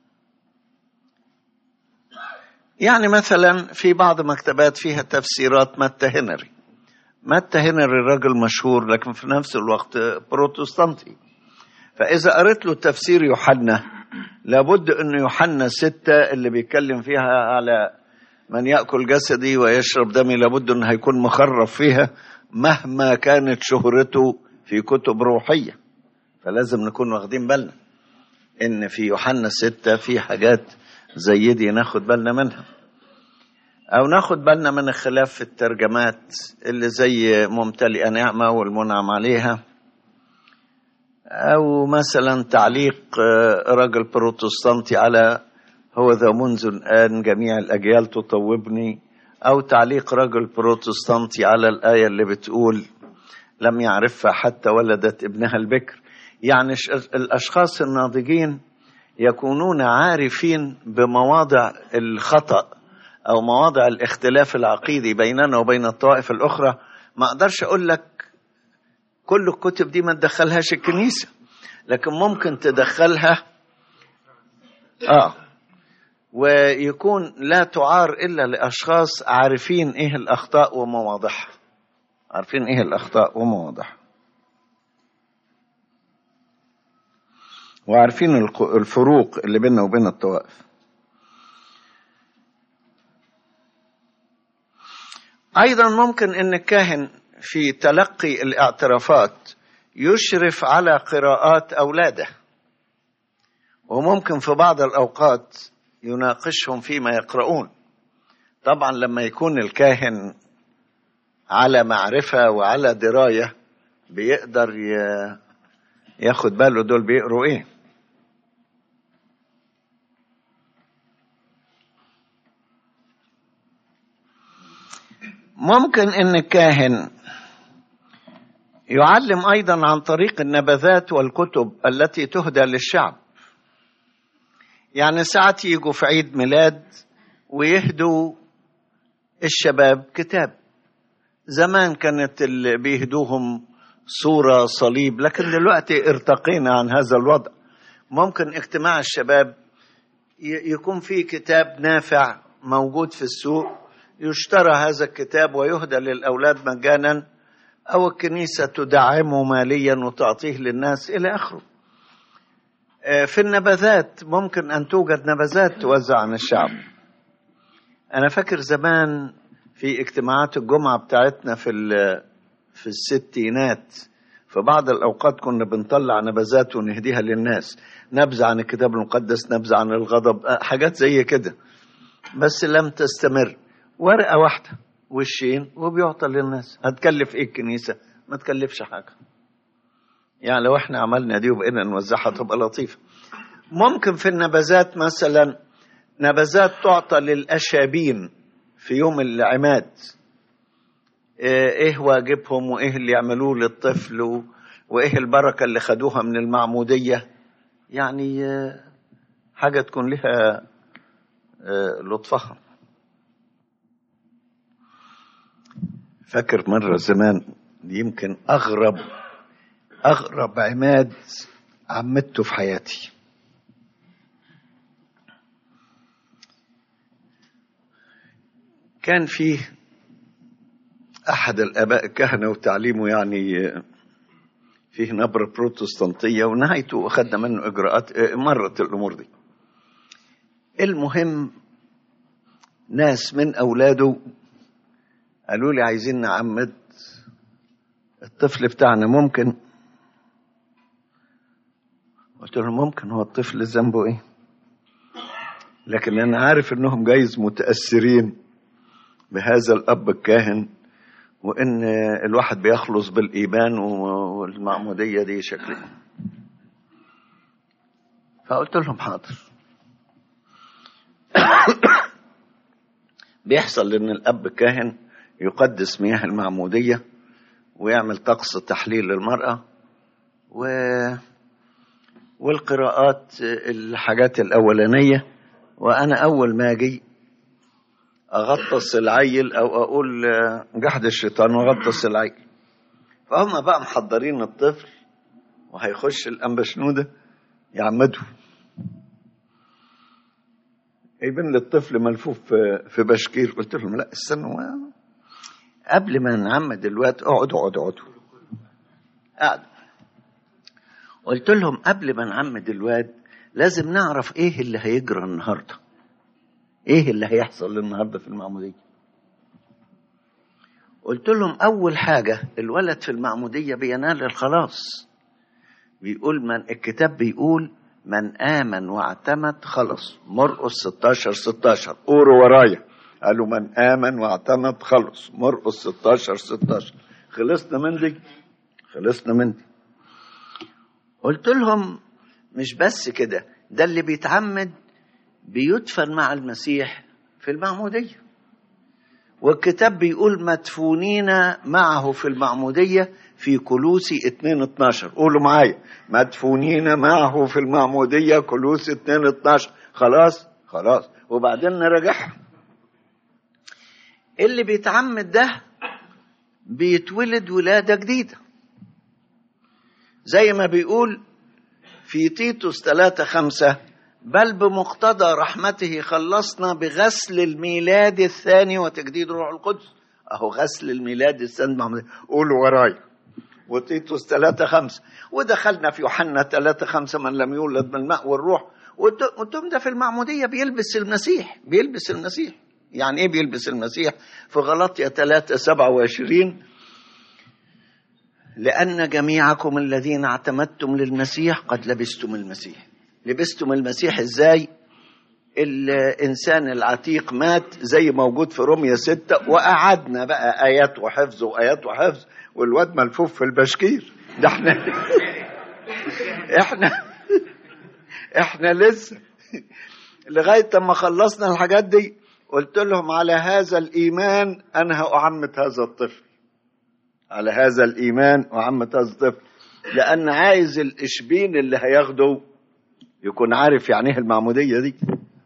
يعني مثلا في بعض مكتبات فيها تفسيرات متى هنري متى هنري راجل مشهور لكن في نفس الوقت بروتستانتي فإذا قريت له تفسير يوحنا لابد أن يوحنا ستة اللي بيتكلم فيها على من يأكل جسدي ويشرب دمي لابد أنه هيكون مخرف فيها مهما كانت شهرته في كتب روحيه فلازم نكون واخدين بالنا ان في يوحنا ستة في حاجات زي دي ناخد بالنا منها او ناخد بالنا من الخلاف في الترجمات اللي زي ممتلئة نعمة والمنعم عليها او مثلا تعليق رجل بروتستانتي على هو ذا منذ الآن جميع الأجيال تطوبني أو تعليق رجل بروتستانتي على الآية اللي بتقول لم يعرفها حتى ولدت ابنها البكر يعني الاشخاص الناضجين يكونون عارفين بمواضع الخطا او مواضع الاختلاف العقيدي بيننا وبين الطوائف الاخرى ما اقدرش اقول لك كل الكتب دي ما تدخلهاش الكنيسه لكن ممكن تدخلها اه ويكون لا تعار الا لاشخاص عارفين ايه الاخطاء ومواضعها عارفين ايه الاخطاء ومواضعها وعارفين الفروق اللي بيننا وبين الطوائف ايضا ممكن ان الكاهن في تلقي الاعترافات يشرف على قراءات اولاده وممكن في بعض الاوقات يناقشهم فيما يقرؤون طبعا لما يكون الكاهن على معرفة وعلى دراية بيقدر ياخد باله دول بيقروا ايه ممكن ان الكاهن يعلم ايضا عن طريق النبذات والكتب التي تهدى للشعب يعني ساعات يجوا في عيد ميلاد ويهدوا الشباب كتاب زمان كانت اللي بيهدوهم صورة صليب لكن دلوقتي ارتقينا عن هذا الوضع ممكن اجتماع الشباب يكون فيه كتاب نافع موجود في السوق يشترى هذا الكتاب ويهدى للأولاد مجانا أو الكنيسة تدعمه ماليا وتعطيه للناس إلى آخره في النبذات ممكن أن توجد نبذات توزع عن الشعب أنا فاكر زمان في اجتماعات الجمعة بتاعتنا في في الستينات في بعض الأوقات كنا بنطلع نبذات ونهديها للناس نبذة عن الكتاب المقدس نبذة عن الغضب حاجات زي كده بس لم تستمر ورقة واحدة وشين وبيعطى للناس هتكلف ايه الكنيسة ما تكلفش حاجة يعني لو احنا عملنا دي وبقينا نوزعها تبقى لطيفة ممكن في النبذات مثلا نبذات تعطى للأشابين في يوم العماد ايه واجبهم وايه اللي يعملوه للطفل وايه البركة اللي خدوها من المعمودية يعني حاجة تكون لها لطفها فاكر مرة زمان يمكن أغرب أغرب عماد عمدته في حياتي كان فيه أحد الآباء الكهنة وتعليمه يعني فيه نبرة بروتستانتية ونهايته أخذنا منه إجراءات مرت الأمور دي المهم ناس من أولاده قالوا لي عايزين نعمد الطفل بتاعنا ممكن قلت لهم ممكن هو الطفل ذنبه ايه لكن انا عارف انهم جايز متاثرين بهذا الاب الكاهن وان الواحد بيخلص بالايمان والمعموديه دي شكلها فقلت لهم حاضر بيحصل ان الاب كاهن يقدس مياه المعموديه ويعمل طقس تحليل للمراه و والقراءات الحاجات الاولانيه وانا اول ما اجي اغطس العيل او اقول جحد الشيطان واغطس العيل فهم بقى محضرين الطفل وهيخش الانبشنوده يعمده جايبين للطفل ملفوف في بشكير قلت لهم لا استنوا قبل ما نعمد الوقت اقعدوا اقعدوا اقعدوا قعدوا قلت لهم قبل ما نعمد الواد لازم نعرف ايه اللي هيجرى النهارده ايه اللي هيحصل النهارده في المعموديه قلت لهم اول حاجه الولد في المعموديه بينال الخلاص بيقول من الكتاب بيقول من امن واعتمد خلص مرقس 16 16 قولوا ورايا قالوا من امن واعتمد خلص مرقس 16 16 خلصنا من دي خلصنا من دي قلت لهم مش بس كده ده اللي بيتعمد بيدفن مع المسيح في المعمودية والكتاب بيقول مدفونين معه في المعمودية في كلوسي 2 12 قولوا معايا مدفونين معه في المعمودية كلوسي 2 12 خلاص خلاص وبعدين نراجعها اللي بيتعمد ده بيتولد ولادة جديدة زي ما بيقول في تيتوس 3 5 بل بمقتضى رحمته خلصنا بغسل الميلاد الثاني وتجديد روح القدس اهو غسل الميلاد الثاني قولوا ورايا وتيتوس 3 5 ودخلنا في يوحنا 3 5 من لم يولد من الماء والروح وانتم ده في المعموديه بيلبس المسيح بيلبس المسيح يعني ايه بيلبس المسيح في غلطية 3 27 لأن جميعكم الذين اعتمدتم للمسيح قد لبستم المسيح لبستم المسيح ازاي الإنسان العتيق مات زي موجود في رومية ستة وقعدنا بقى آيات وحفظ وآيات وحفظ والواد ملفوف في البشكير ده احنا احنا احنا لسه لغاية ما خلصنا الحاجات دي قلت لهم على هذا الإيمان أنا أعمت هذا الطفل على هذا الإيمان أعمت هذا الطفل لأن عايز الإشبين اللي هياخده يكون عارف يعني ايه المعمودية دي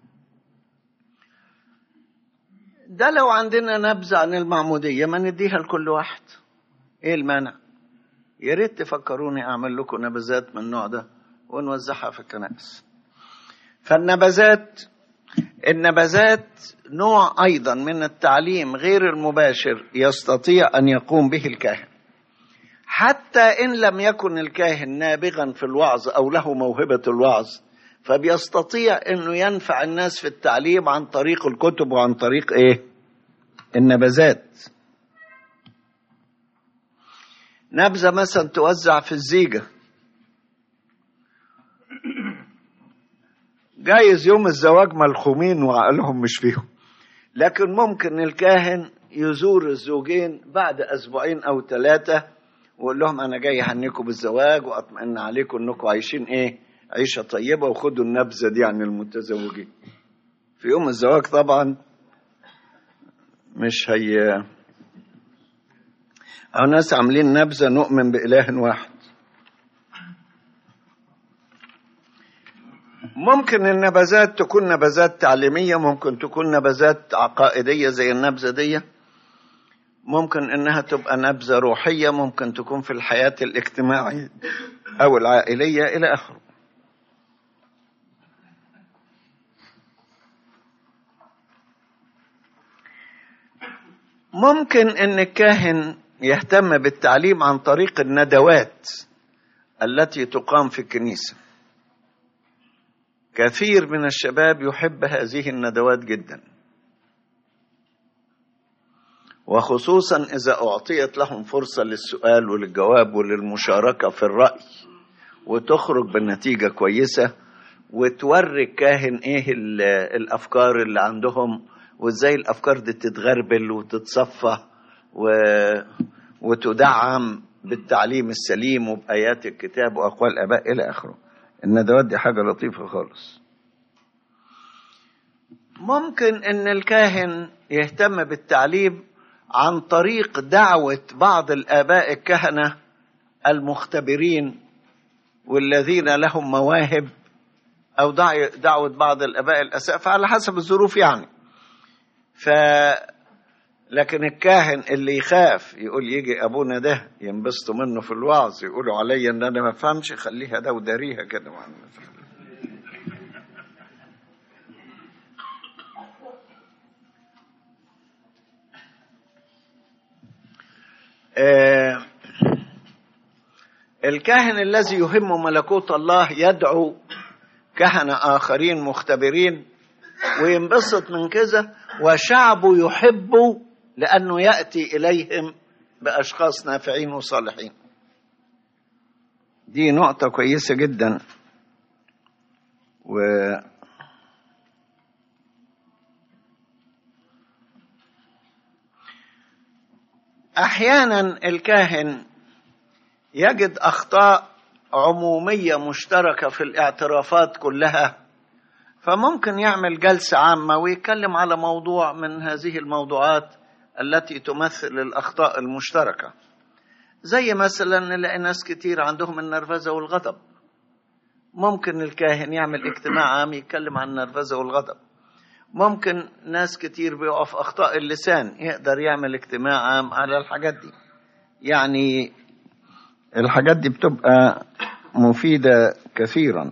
ده لو عندنا نبذة عن المعمودية ما نديها لكل واحد ايه المانع يا ريت تفكروني اعمل لكم نبذات من النوع ده ونوزعها في الكنائس فالنبذات النبذات نوع ايضا من التعليم غير المباشر يستطيع ان يقوم به الكاهن حتى ان لم يكن الكاهن نابغا في الوعظ او له موهبه الوعظ فبيستطيع انه ينفع الناس في التعليم عن طريق الكتب وعن طريق ايه النبذات نبذه مثلا توزع في الزيجه جايز يوم الزواج ملخومين وعقلهم مش فيهم لكن ممكن الكاهن يزور الزوجين بعد اسبوعين او ثلاثه ويقول لهم انا جاي اهنيكم بالزواج واطمئن عليكم انكم عايشين ايه عيشه طيبه وخدوا النبذه دي عن المتزوجين في يوم الزواج طبعا مش هي او ناس عاملين نبذه نؤمن باله واحد ممكن النبذات تكون نبذات تعليمية ممكن تكون نبذات عقائدية زي النبذة دي ممكن انها تبقى نبذة روحية ممكن تكون في الحياة الاجتماعية او العائلية الى اخره ممكن ان الكاهن يهتم بالتعليم عن طريق الندوات التي تقام في الكنيسه كثير من الشباب يحب هذه الندوات جدا وخصوصا اذا اعطيت لهم فرصه للسؤال وللجواب وللمشاركه في الراي وتخرج بنتيجه كويسه وتوري الكاهن ايه الافكار اللي عندهم وازاي الافكار دي تتغربل وتتصفى و... وتدعم بالتعليم السليم وبايات الكتاب واقوال الاباء الى اخره الندوات دي حاجة لطيفة خالص ممكن ان الكاهن يهتم بالتعليم عن طريق دعوة بعض الآباء الكهنة المختبرين والذين لهم مواهب أو دعوة بعض الآباء الأسقف على حسب الظروف يعني ف لكن الكاهن اللي يخاف يقول يجي ابونا ده ينبسطوا منه في الوعظ يقولوا عليا ان انا ما فهمش خليها ده وداريها كده آه الكاهن الذي يهم ملكوت الله يدعو كهنة آخرين مختبرين وينبسط من كذا وشعبه يحبه لأنه يأتي إليهم بأشخاص نافعين وصالحين دي نقطة كويسة جدا و أحيانا الكاهن يجد أخطاء عمومية مشتركة في الاعترافات كلها فممكن يعمل جلسة عامة ويتكلم على موضوع من هذه الموضوعات التي تمثل الأخطاء المشتركة زي مثلا نلاقي ناس كتير عندهم النرفزة والغضب ممكن الكاهن يعمل اجتماع عام يتكلم عن النرفزة والغضب ممكن ناس كتير بيقع في أخطاء اللسان يقدر يعمل اجتماع عام على الحاجات دي يعني الحاجات دي بتبقى مفيدة كثيرا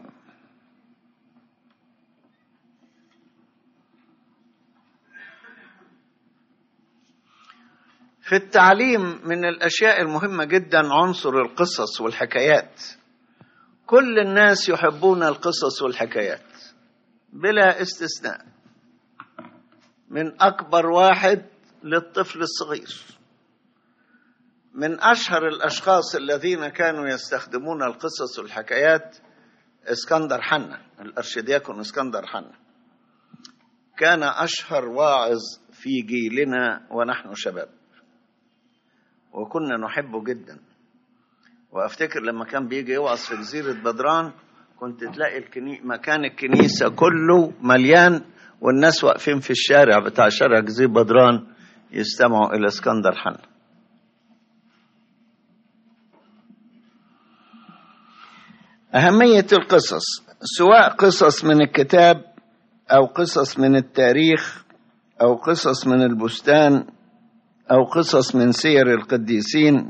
في التعليم من الاشياء المهمه جدا عنصر القصص والحكايات كل الناس يحبون القصص والحكايات بلا استثناء من اكبر واحد للطفل الصغير من اشهر الاشخاص الذين كانوا يستخدمون القصص والحكايات اسكندر حنا الارشدياكون اسكندر حنا كان أشهر واعظ في جيلنا ونحن شباب وكنا نحبه جدا وافتكر لما كان بيجي يوعظ في جزيرة بدران كنت تلاقي الكني... مكان الكنيسة كله مليان والناس واقفين في الشارع بتاع شارع جزيرة بدران يستمعوا إلى اسكندر حنا أهمية القصص سواء قصص من الكتاب أو قصص من التاريخ أو قصص من البستان أو قصص من سير القديسين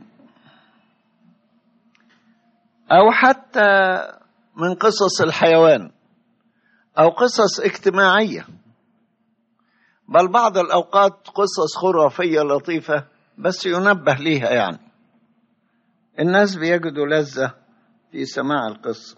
أو حتى من قصص الحيوان أو قصص اجتماعية بل بعض الأوقات قصص خرافية لطيفة بس ينبه ليها يعني الناس بيجدوا لذة في سماع القصة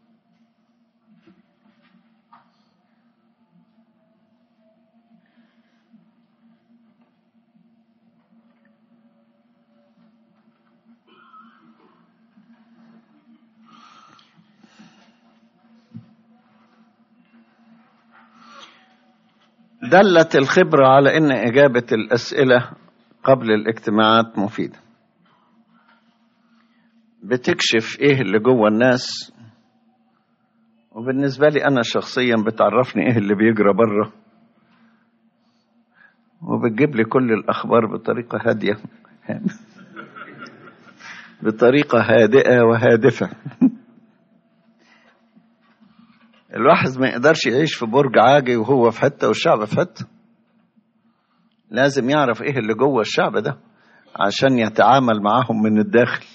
دلت الخبرة على أن إجابة الأسئلة قبل الاجتماعات مفيدة بتكشف إيه اللي جوه الناس وبالنسبة لي أنا شخصيا بتعرفني إيه اللي بيجرى بره وبتجيب لي كل الأخبار بطريقة هادية بطريقة هادئة وهادفة الواحد ما يقدرش يعيش في برج عاجي وهو في حته والشعب في حته لازم يعرف ايه اللي جوه الشعب ده عشان يتعامل معاهم من الداخل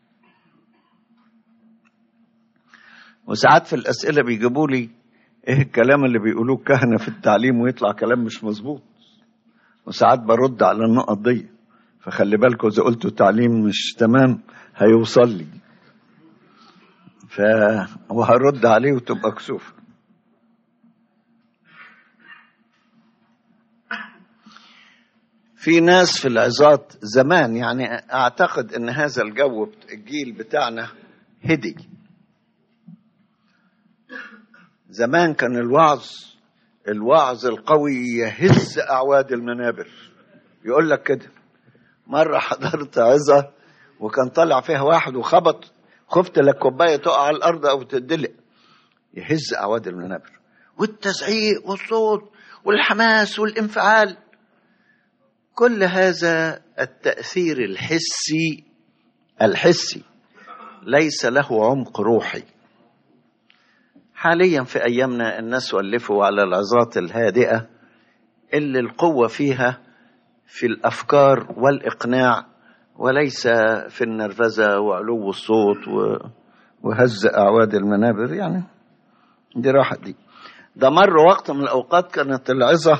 وساعات في الاسئله بيجيبوا لي ايه الكلام اللي بيقولوه الكهنه في التعليم ويطلع كلام مش مظبوط وساعات برد على النقط دي فخلي بالكم اذا قلتوا تعليم مش تمام هيوصل لي ف وهرد عليه وتبقى كسوف في ناس في العظات زمان يعني اعتقد ان هذا الجو الجيل بتاعنا هدي زمان كان الوعظ الوعظ القوي يهز اعواد المنابر يقول لك كده مره حضرت عظه وكان طالع فيها واحد وخبط خفت لك كوبايه تقع على الارض او تدلق يهز اعواد المنابر والتزعيق والصوت والحماس والانفعال كل هذا التاثير الحسي الحسي ليس له عمق روحي حاليا في ايامنا الناس ولفوا على العظات الهادئه اللي القوه فيها في الافكار والاقناع وليس في النرفزه وعلو الصوت وهز اعواد المنابر يعني دي راحت دي ده مر وقت من الاوقات كانت العظه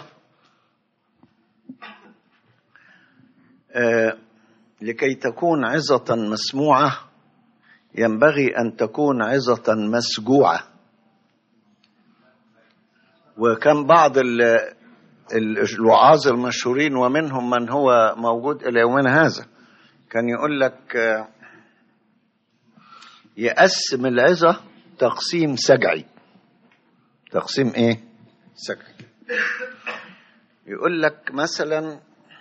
آه لكي تكون عظه مسموعه ينبغي ان تكون عظه مسجوعه وكان بعض الوعاظ المشهورين ومنهم من هو موجود الى يومنا هذا كان يقول لك يقسم العظة تقسيم سجعي تقسيم ايه سجعي يقول لك مثلا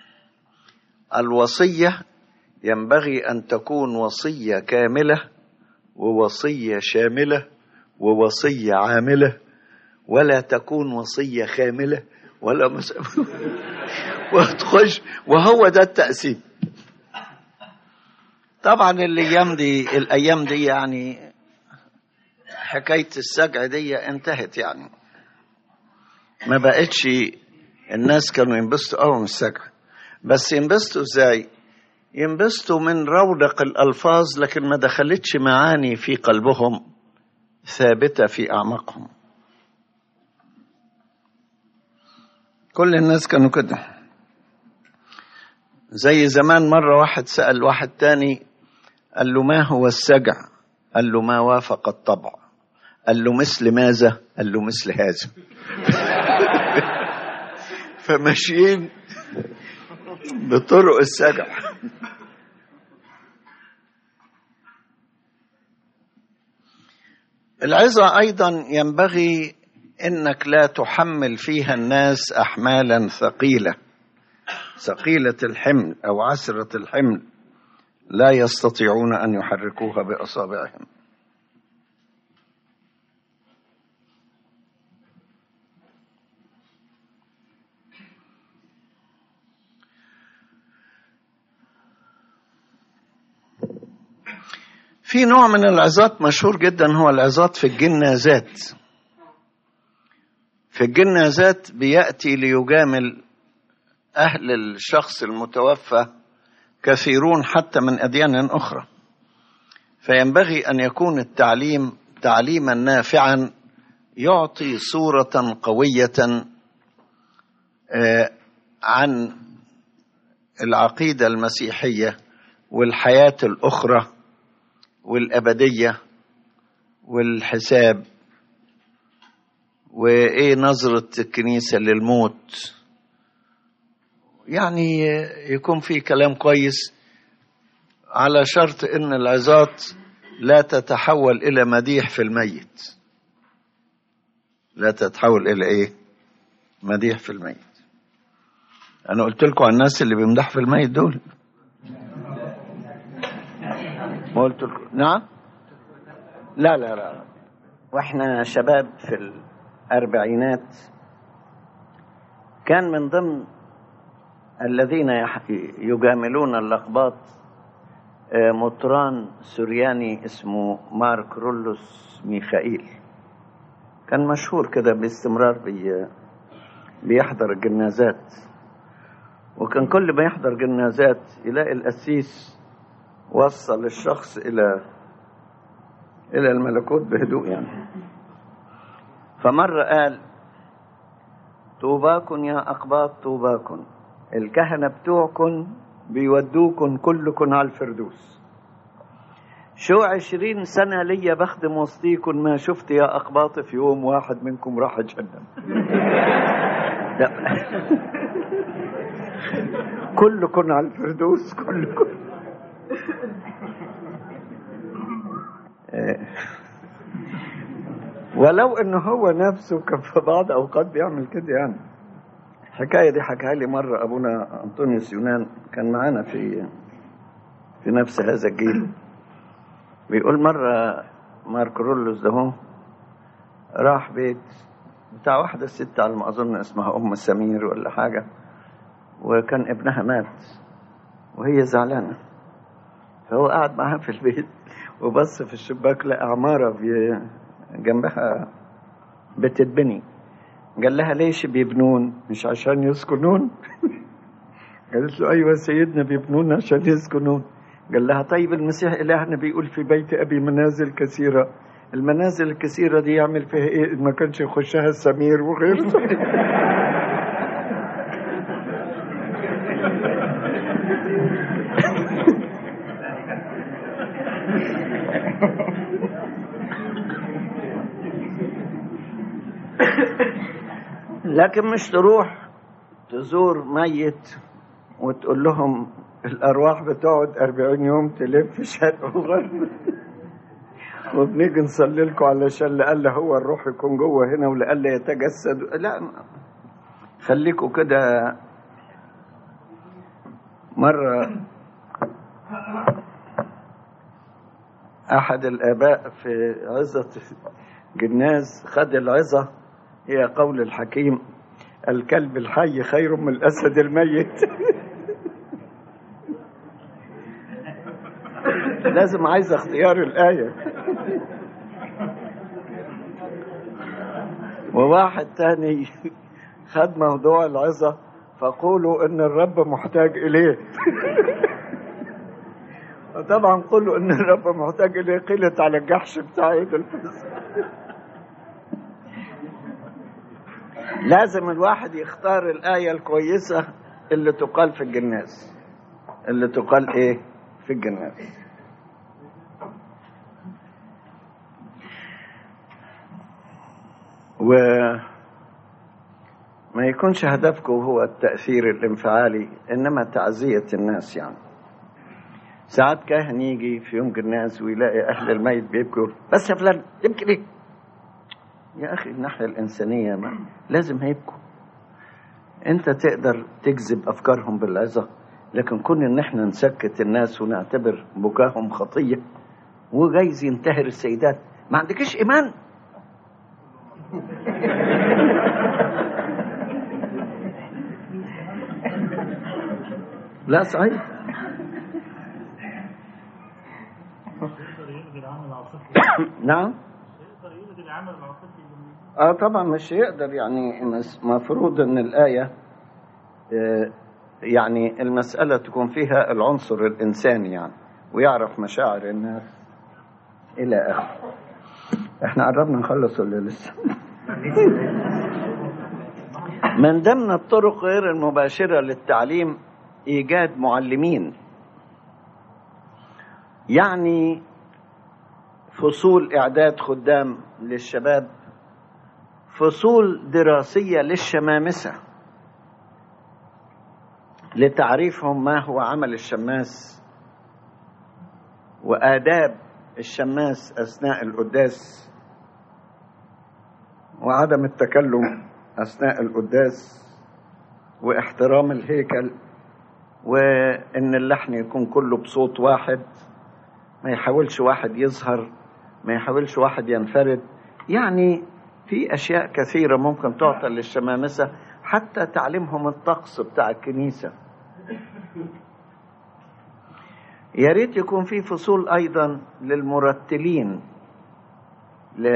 الوصية ينبغي أن تكون وصية كاملة ووصية شاملة ووصية عاملة ولا تكون وصية خاملة ولا مس... وتخش وهو ده التقسيم طبعا الايام دي الايام دي يعني حكايه السجع دي انتهت يعني ما بقتش الناس كانوا ينبسطوا قوي من السجع بس ينبسطوا ازاي ينبسطوا من رونق الالفاظ لكن ما دخلتش معاني في قلبهم ثابته في اعماقهم كل الناس كانوا كده زي زمان مرة واحد سأل واحد تاني قال له ما هو السجع قال له ما وافق الطبع قال له مثل ماذا قال له مثل هذا فماشيين بطرق السجع العظة أيضا ينبغي انك لا تحمل فيها الناس احمالا ثقيله ثقيله الحمل او عسره الحمل لا يستطيعون ان يحركوها باصابعهم في نوع من العظات مشهور جدا هو العظات في الجنازات في الجنازات بياتي ليجامل اهل الشخص المتوفى كثيرون حتى من اديان اخرى فينبغي ان يكون التعليم تعليما نافعا يعطي صوره قويه عن العقيده المسيحيه والحياه الاخرى والابديه والحساب وايه نظره الكنيسه للموت يعني يكون في كلام كويس على شرط ان العظات لا تتحول الى مديح في الميت لا تتحول الى ايه مديح في الميت انا قلت لكم على الناس اللي بيمدح في الميت دول ما قلت لكم نعم لا لا لا واحنا شباب في الاربعينات كان من ضمن الذين يجاملون اللقبات مطران سورياني اسمه مارك رولوس ميخائيل كان مشهور كده باستمرار بي بيحضر الجنازات وكان كل ما يحضر جنازات يلاقي القسيس وصل الشخص الى الى الملكوت بهدوء يعني فمره قال طوباكن يا اقباط طوباكن الكهنه بتوعكن بيودوكن كلكن على الفردوس شو عشرين سنة ليا بخدم وسطيكن ما شفت يا أقباط في يوم واحد منكم راح جهنم لا كلكن على الفردوس كلكن ولو انه هو نفسه كان في بعض اوقات بيعمل كده يعني الحكايه دي حكاها لي مره ابونا انطونيوس يونان كان معانا في في نفس هذا الجيل بيقول مره مارك رولوس ده هو راح بيت بتاع واحدة ست على ما أظن اسمها أم سمير ولا حاجة وكان ابنها مات وهي زعلانة فهو قاعد معاها في البيت وبص في الشباك لقى عمارة في جنبها بتتبني قال لها ليش بيبنون مش عشان يسكنون قالت له أيوة سيدنا بيبنون عشان يسكنون قال لها طيب المسيح إلهنا بيقول في بيت أبي منازل كثيرة المنازل الكثيرة دي يعمل فيها إيه ما كانش يخشها السمير وغيره لكن مش تروح تزور ميت وتقول لهم الأرواح بتقعد أربعين يوم تلف شرق وغرب وبنيجي نصلي لكم علشان لألا هو الروح يكون جوه هنا ولألا يتجسد لا خليكم كده مرة أحد الآباء في عظة جناز خد العظة هي قول الحكيم الكلب الحي خير من الأسد الميت لازم عايز اختيار الآية وواحد تاني خد موضوع العظة فقولوا ان الرب محتاج اليه طبعا قولوا ان الرب محتاج اليه قيلت على الجحش بتاع عيد الفصح لازم الواحد يختار الآية الكويسة اللي تقال في الجناز اللي تقال ايه في الجناز و ما يكونش هدفكم هو التأثير الانفعالي إنما تعزية الناس يعني ساعات كاهن يجي في يوم الناس ويلاقي أهل الميت بيبكوا بس يا فلان يبكي ليه؟ يا أخي الناحية الإنسانية ما لازم هيبكوا أنت تقدر تجذب أفكارهم بالعظة لكن كون إن إحنا نسكت الناس ونعتبر بكاهم خطية وجايز ينتهر السيدات ما عندكش إيمان لا صحيح نعم اه طبعا مش يقدر يعني المفروض ان الايه آه يعني المساله تكون فيها العنصر الانساني يعني ويعرف مشاعر الناس الى اخره احنا قربنا نخلص ولا لسه من ضمن الطرق غير المباشره للتعليم ايجاد معلمين يعني فصول اعداد خدام للشباب فصول دراسيه للشمامسه لتعريفهم ما هو عمل الشماس واداب الشماس اثناء القداس وعدم التكلم اثناء القداس واحترام الهيكل وان اللحن يكون كله بصوت واحد ما يحاولش واحد يظهر ما يحاولش واحد ينفرد يعني في اشياء كثيره ممكن تعطى للشمامسه حتى تعليمهم الطقس بتاع الكنيسه يا ريت يكون في فصول ايضا للمرتلين ل...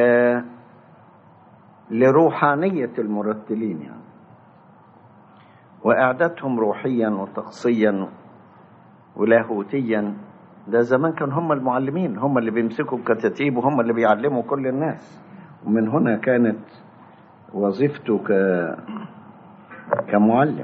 لروحانيه المرتلين يعني واعدادهم روحيا وطقسيا ولاهوتيا ده زمان كان هم المعلمين هم اللي بيمسكوا الكتاتيب وهم اللي بيعلموا كل الناس ومن هنا كانت وظيفته ك... كمعلم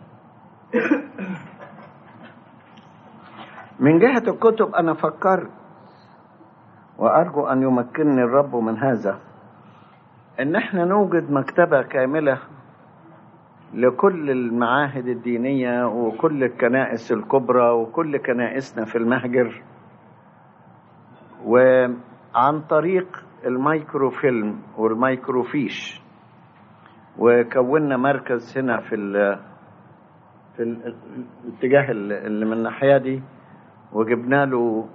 من جهة الكتب أنا فكرت وأرجو أن يمكنني الرب من هذا إن احنا نوجد مكتبة كاملة لكل المعاهد الدينية وكل الكنائس الكبرى وكل كنائسنا في المهجر وعن طريق المايكرو فيلم والمايكروفيش وكونا مركز هنا في ال في ال الاتجاه اللي من الناحية دي وجبنا له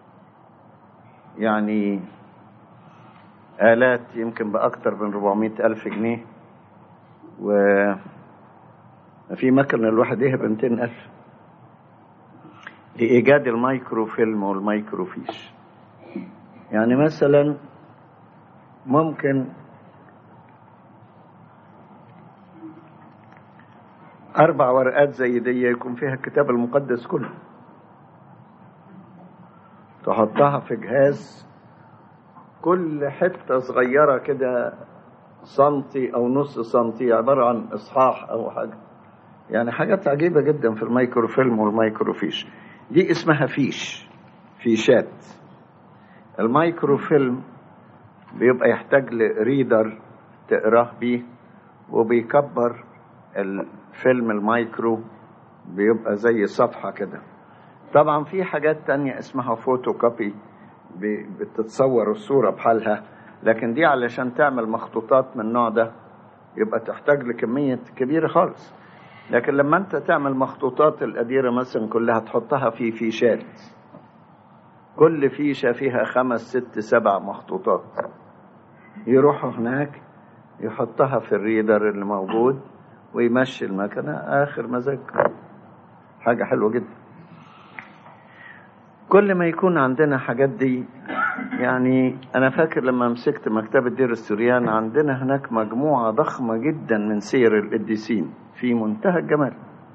يعني آلات يمكن بأكثر من 400 ألف جنيه و في مكنة الواحد يهب 200 ألف لإيجاد المايكرو فيلم والمايكرو فيش يعني مثلا ممكن أربع ورقات زي دي يكون فيها الكتاب المقدس كله تحطها في جهاز كل حتة صغيرة كده سنتي أو نص سنتي عبارة عن إصحاح أو حاجة يعني حاجات عجيبة جدا في المايكرو فيلم والمايكرو فيش دي اسمها فيش فيشات المايكرو فيلم بيبقى يحتاج لريدر تقراه بيه وبيكبر الفيلم المايكرو بيبقى زي صفحة كده طبعا في حاجات تانية اسمها فوتو كوبي بتتصور الصورة بحالها لكن دي علشان تعمل مخطوطات من النوع ده يبقى تحتاج لكمية كبيرة خالص لكن لما انت تعمل مخطوطات القديرة مثلا كلها تحطها في فيشات كل فيشة فيها خمس ست سبع مخطوطات يروحوا هناك يحطها في الريدر اللي موجود ويمشي المكنة آخر مزاج حاجة حلوة جدا كل ما يكون عندنا حاجات دي يعني أنا فاكر لما مسكت مكتبة دير السوريان عندنا هناك مجموعة ضخمة جدا من سير القديسين في منتهى الجمال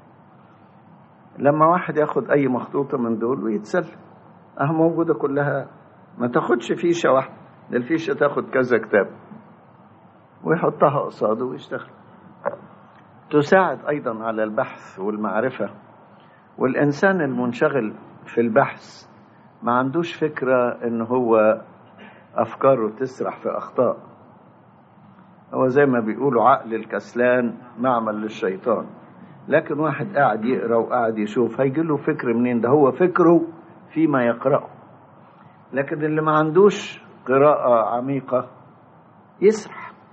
لما واحد ياخد أي مخطوطة من دول ويتسلم أه موجودة كلها ما تاخدش فيشة واحدة ده الفيشة تاخد كذا كتاب ويحطها قصاده ويشتغل تساعد أيضا على البحث والمعرفة والإنسان المنشغل في البحث ما عندوش فكرة إن هو أفكاره تسرح في أخطاء هو زي ما بيقولوا عقل الكسلان معمل للشيطان لكن واحد قاعد يقرا وقاعد يشوف هيجي له فكر منين ده هو فكره فيما يقرأه لكن اللي ما عندوش قراءة عميقة يسرح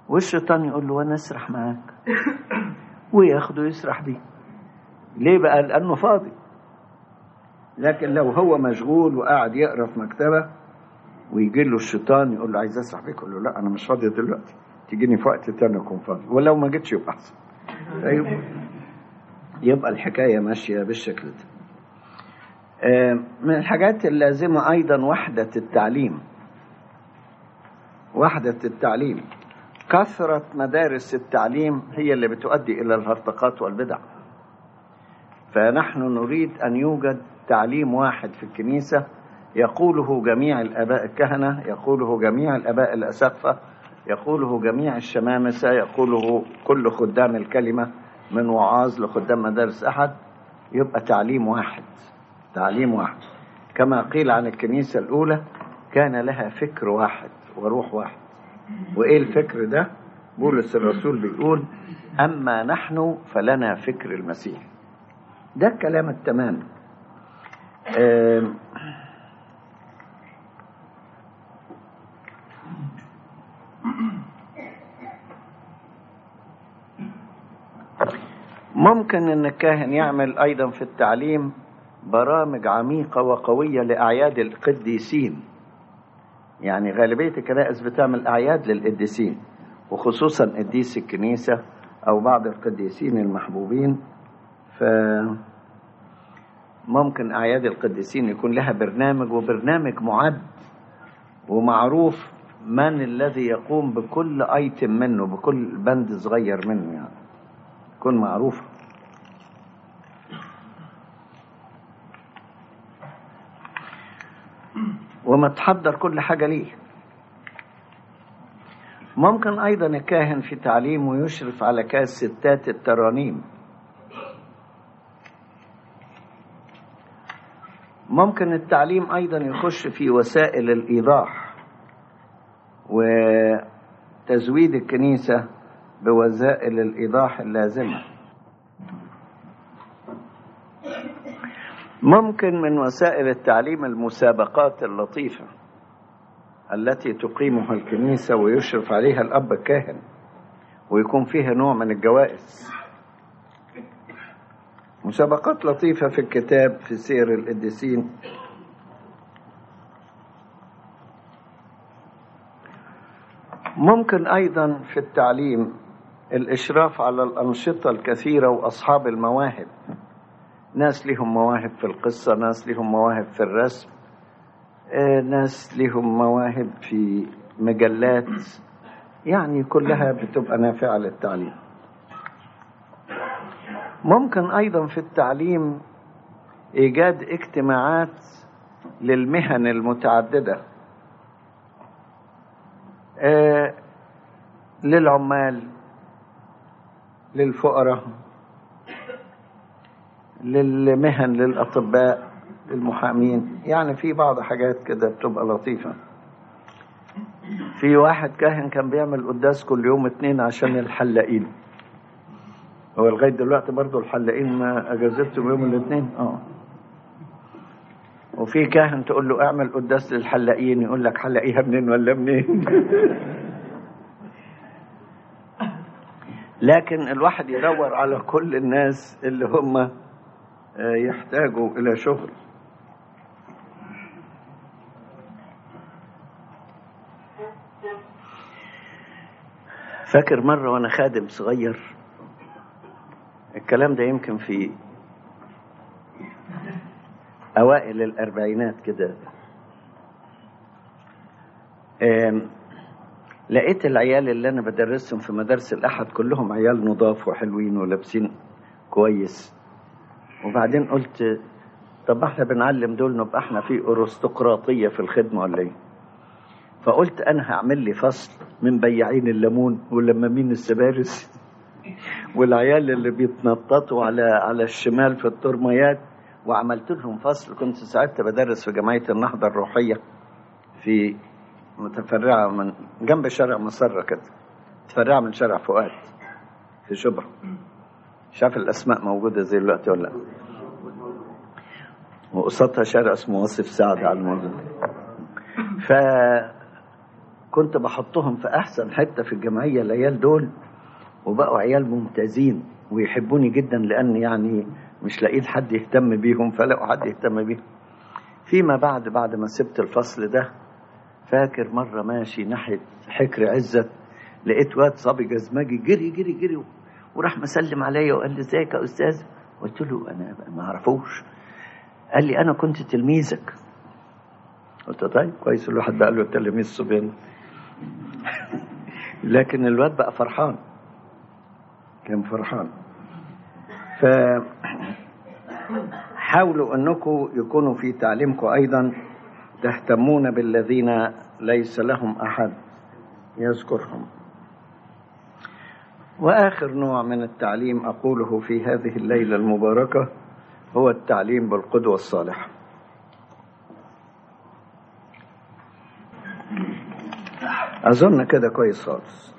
والشيطان يقول له وانا اسرح معاك وياخده يسرح بيه ليه بقى لانه فاضي لكن لو هو مشغول وقاعد يقرا في مكتبه ويجي له الشيطان يقول له عايز اسرح بيك يقول له لا انا مش فاضي دلوقتي تجيني في وقت تاني اكون فاضي ولو ما جيتش يبقى احسن طيب يبقى الحكايه ماشيه بالشكل ده آه، من الحاجات اللازمه ايضا وحده التعليم وحده التعليم كثره مدارس التعليم هي اللي بتؤدي الى الهرطقات والبدع فنحن نريد ان يوجد تعليم واحد في الكنيسه يقوله جميع الاباء الكهنه يقوله جميع الاباء الاسقفه يقوله جميع الشمامسه يقوله كل خدام الكلمه من وعاظ لخدام مدارس احد يبقى تعليم واحد تعليم واحد كما قيل عن الكنيسه الاولى كان لها فكر واحد وروح واحد وايه الفكر ده بولس الرسول بيقول اما نحن فلنا فكر المسيح ده الكلام التمام آم، ممكن ان الكاهن يعمل ايضا في التعليم برامج عميقة وقوية لأعياد القديسين يعني غالبية الكنائس بتعمل أعياد للقديسين وخصوصا قديس الكنيسة أو بعض القديسين المحبوبين ف ممكن أعياد القديسين يكون لها برنامج وبرنامج معد ومعروف من الذي يقوم بكل ايتم منه بكل بند صغير منه يعني يكون معروف وما تحضر كل حاجة ليه ممكن أيضا الكاهن في تعليمه يشرف على كاس ستات الترانيم ممكن التعليم أيضا يخش في وسائل الإيضاح وتزويد الكنيسة بوسائل الإيضاح اللازمة ممكن من وسائل التعليم المسابقات اللطيفة التي تقيمها الكنيسة ويشرف عليها الأب الكاهن ويكون فيها نوع من الجوائز مسابقات لطيفة في الكتاب في سير القديسين ممكن أيضا في التعليم الإشراف على الأنشطة الكثيرة وأصحاب المواهب ناس لهم مواهب في القصة ناس لهم مواهب في الرسم آه، ناس لهم مواهب في مجلات يعني كلها بتبقى نافعة للتعليم ممكن أيضا في التعليم إيجاد اجتماعات للمهن المتعددة آه، للعمال للفقراء للمهن للأطباء للمحامين يعني في بعض حاجات كده بتبقى لطيفة في واحد كاهن كان بيعمل قداس كل يوم اتنين عشان الحلاقين هو لغاية دلوقتي برضو الحلاقين ما أجازتهم يوم الاثنين اه وفي كاهن تقول له اعمل قداس للحلاقين يقول لك حلقيها منين ولا منين لكن الواحد يدور على كل الناس اللي هم آه، يحتاجوا إلى شغل فاكر مرة وأنا خادم صغير الكلام ده يمكن في أوائل الأربعينات كده آم، لقيت العيال اللي أنا بدرسهم في مدارس الأحد كلهم عيال نضاف وحلوين ولابسين كويس وبعدين قلت طب احنا بنعلم دول نبقى احنا في ارستقراطية في الخدمة ولا ايه فقلت انا هعمل لي فصل من بياعين الليمون ولمامين السبارس والعيال اللي بيتنططوا على على الشمال في الترميات وعملت لهم فصل كنت ساعتها بدرس في جمعية النهضة الروحية في متفرعة من جنب شارع مسرة كده متفرعة من شارع فؤاد في شبرا شاف الأسماء موجودة زي دلوقتي ولا لا وقصادها شارع اسمه واصف سعد على الموضوع ف كنت بحطهم في احسن حته في الجمعيه العيال دول وبقوا عيال ممتازين ويحبوني جدا لان يعني مش لاقيين حد يهتم بيهم فلقوا حد يهتم بيهم فيما بعد بعد ما سبت الفصل ده فاكر مره ماشي ناحيه حكر عزت لقيت واد صبي جزمجي جري جري جري وراح مسلم عليا وقال لي ازيك يا استاذ قلت له انا ما اعرفوش قال لي انا كنت تلميذك قلت طيب كويس الواحد بقى له تلاميذ صبيان لكن الواد بقى فرحان كان فرحان ف حاولوا انكم يكونوا في تعليمكم ايضا تهتمون بالذين ليس لهم احد يذكرهم واخر نوع من التعليم اقوله في هذه الليله المباركه هو التعليم بالقدوه الصالحه اظن كده كويس خالص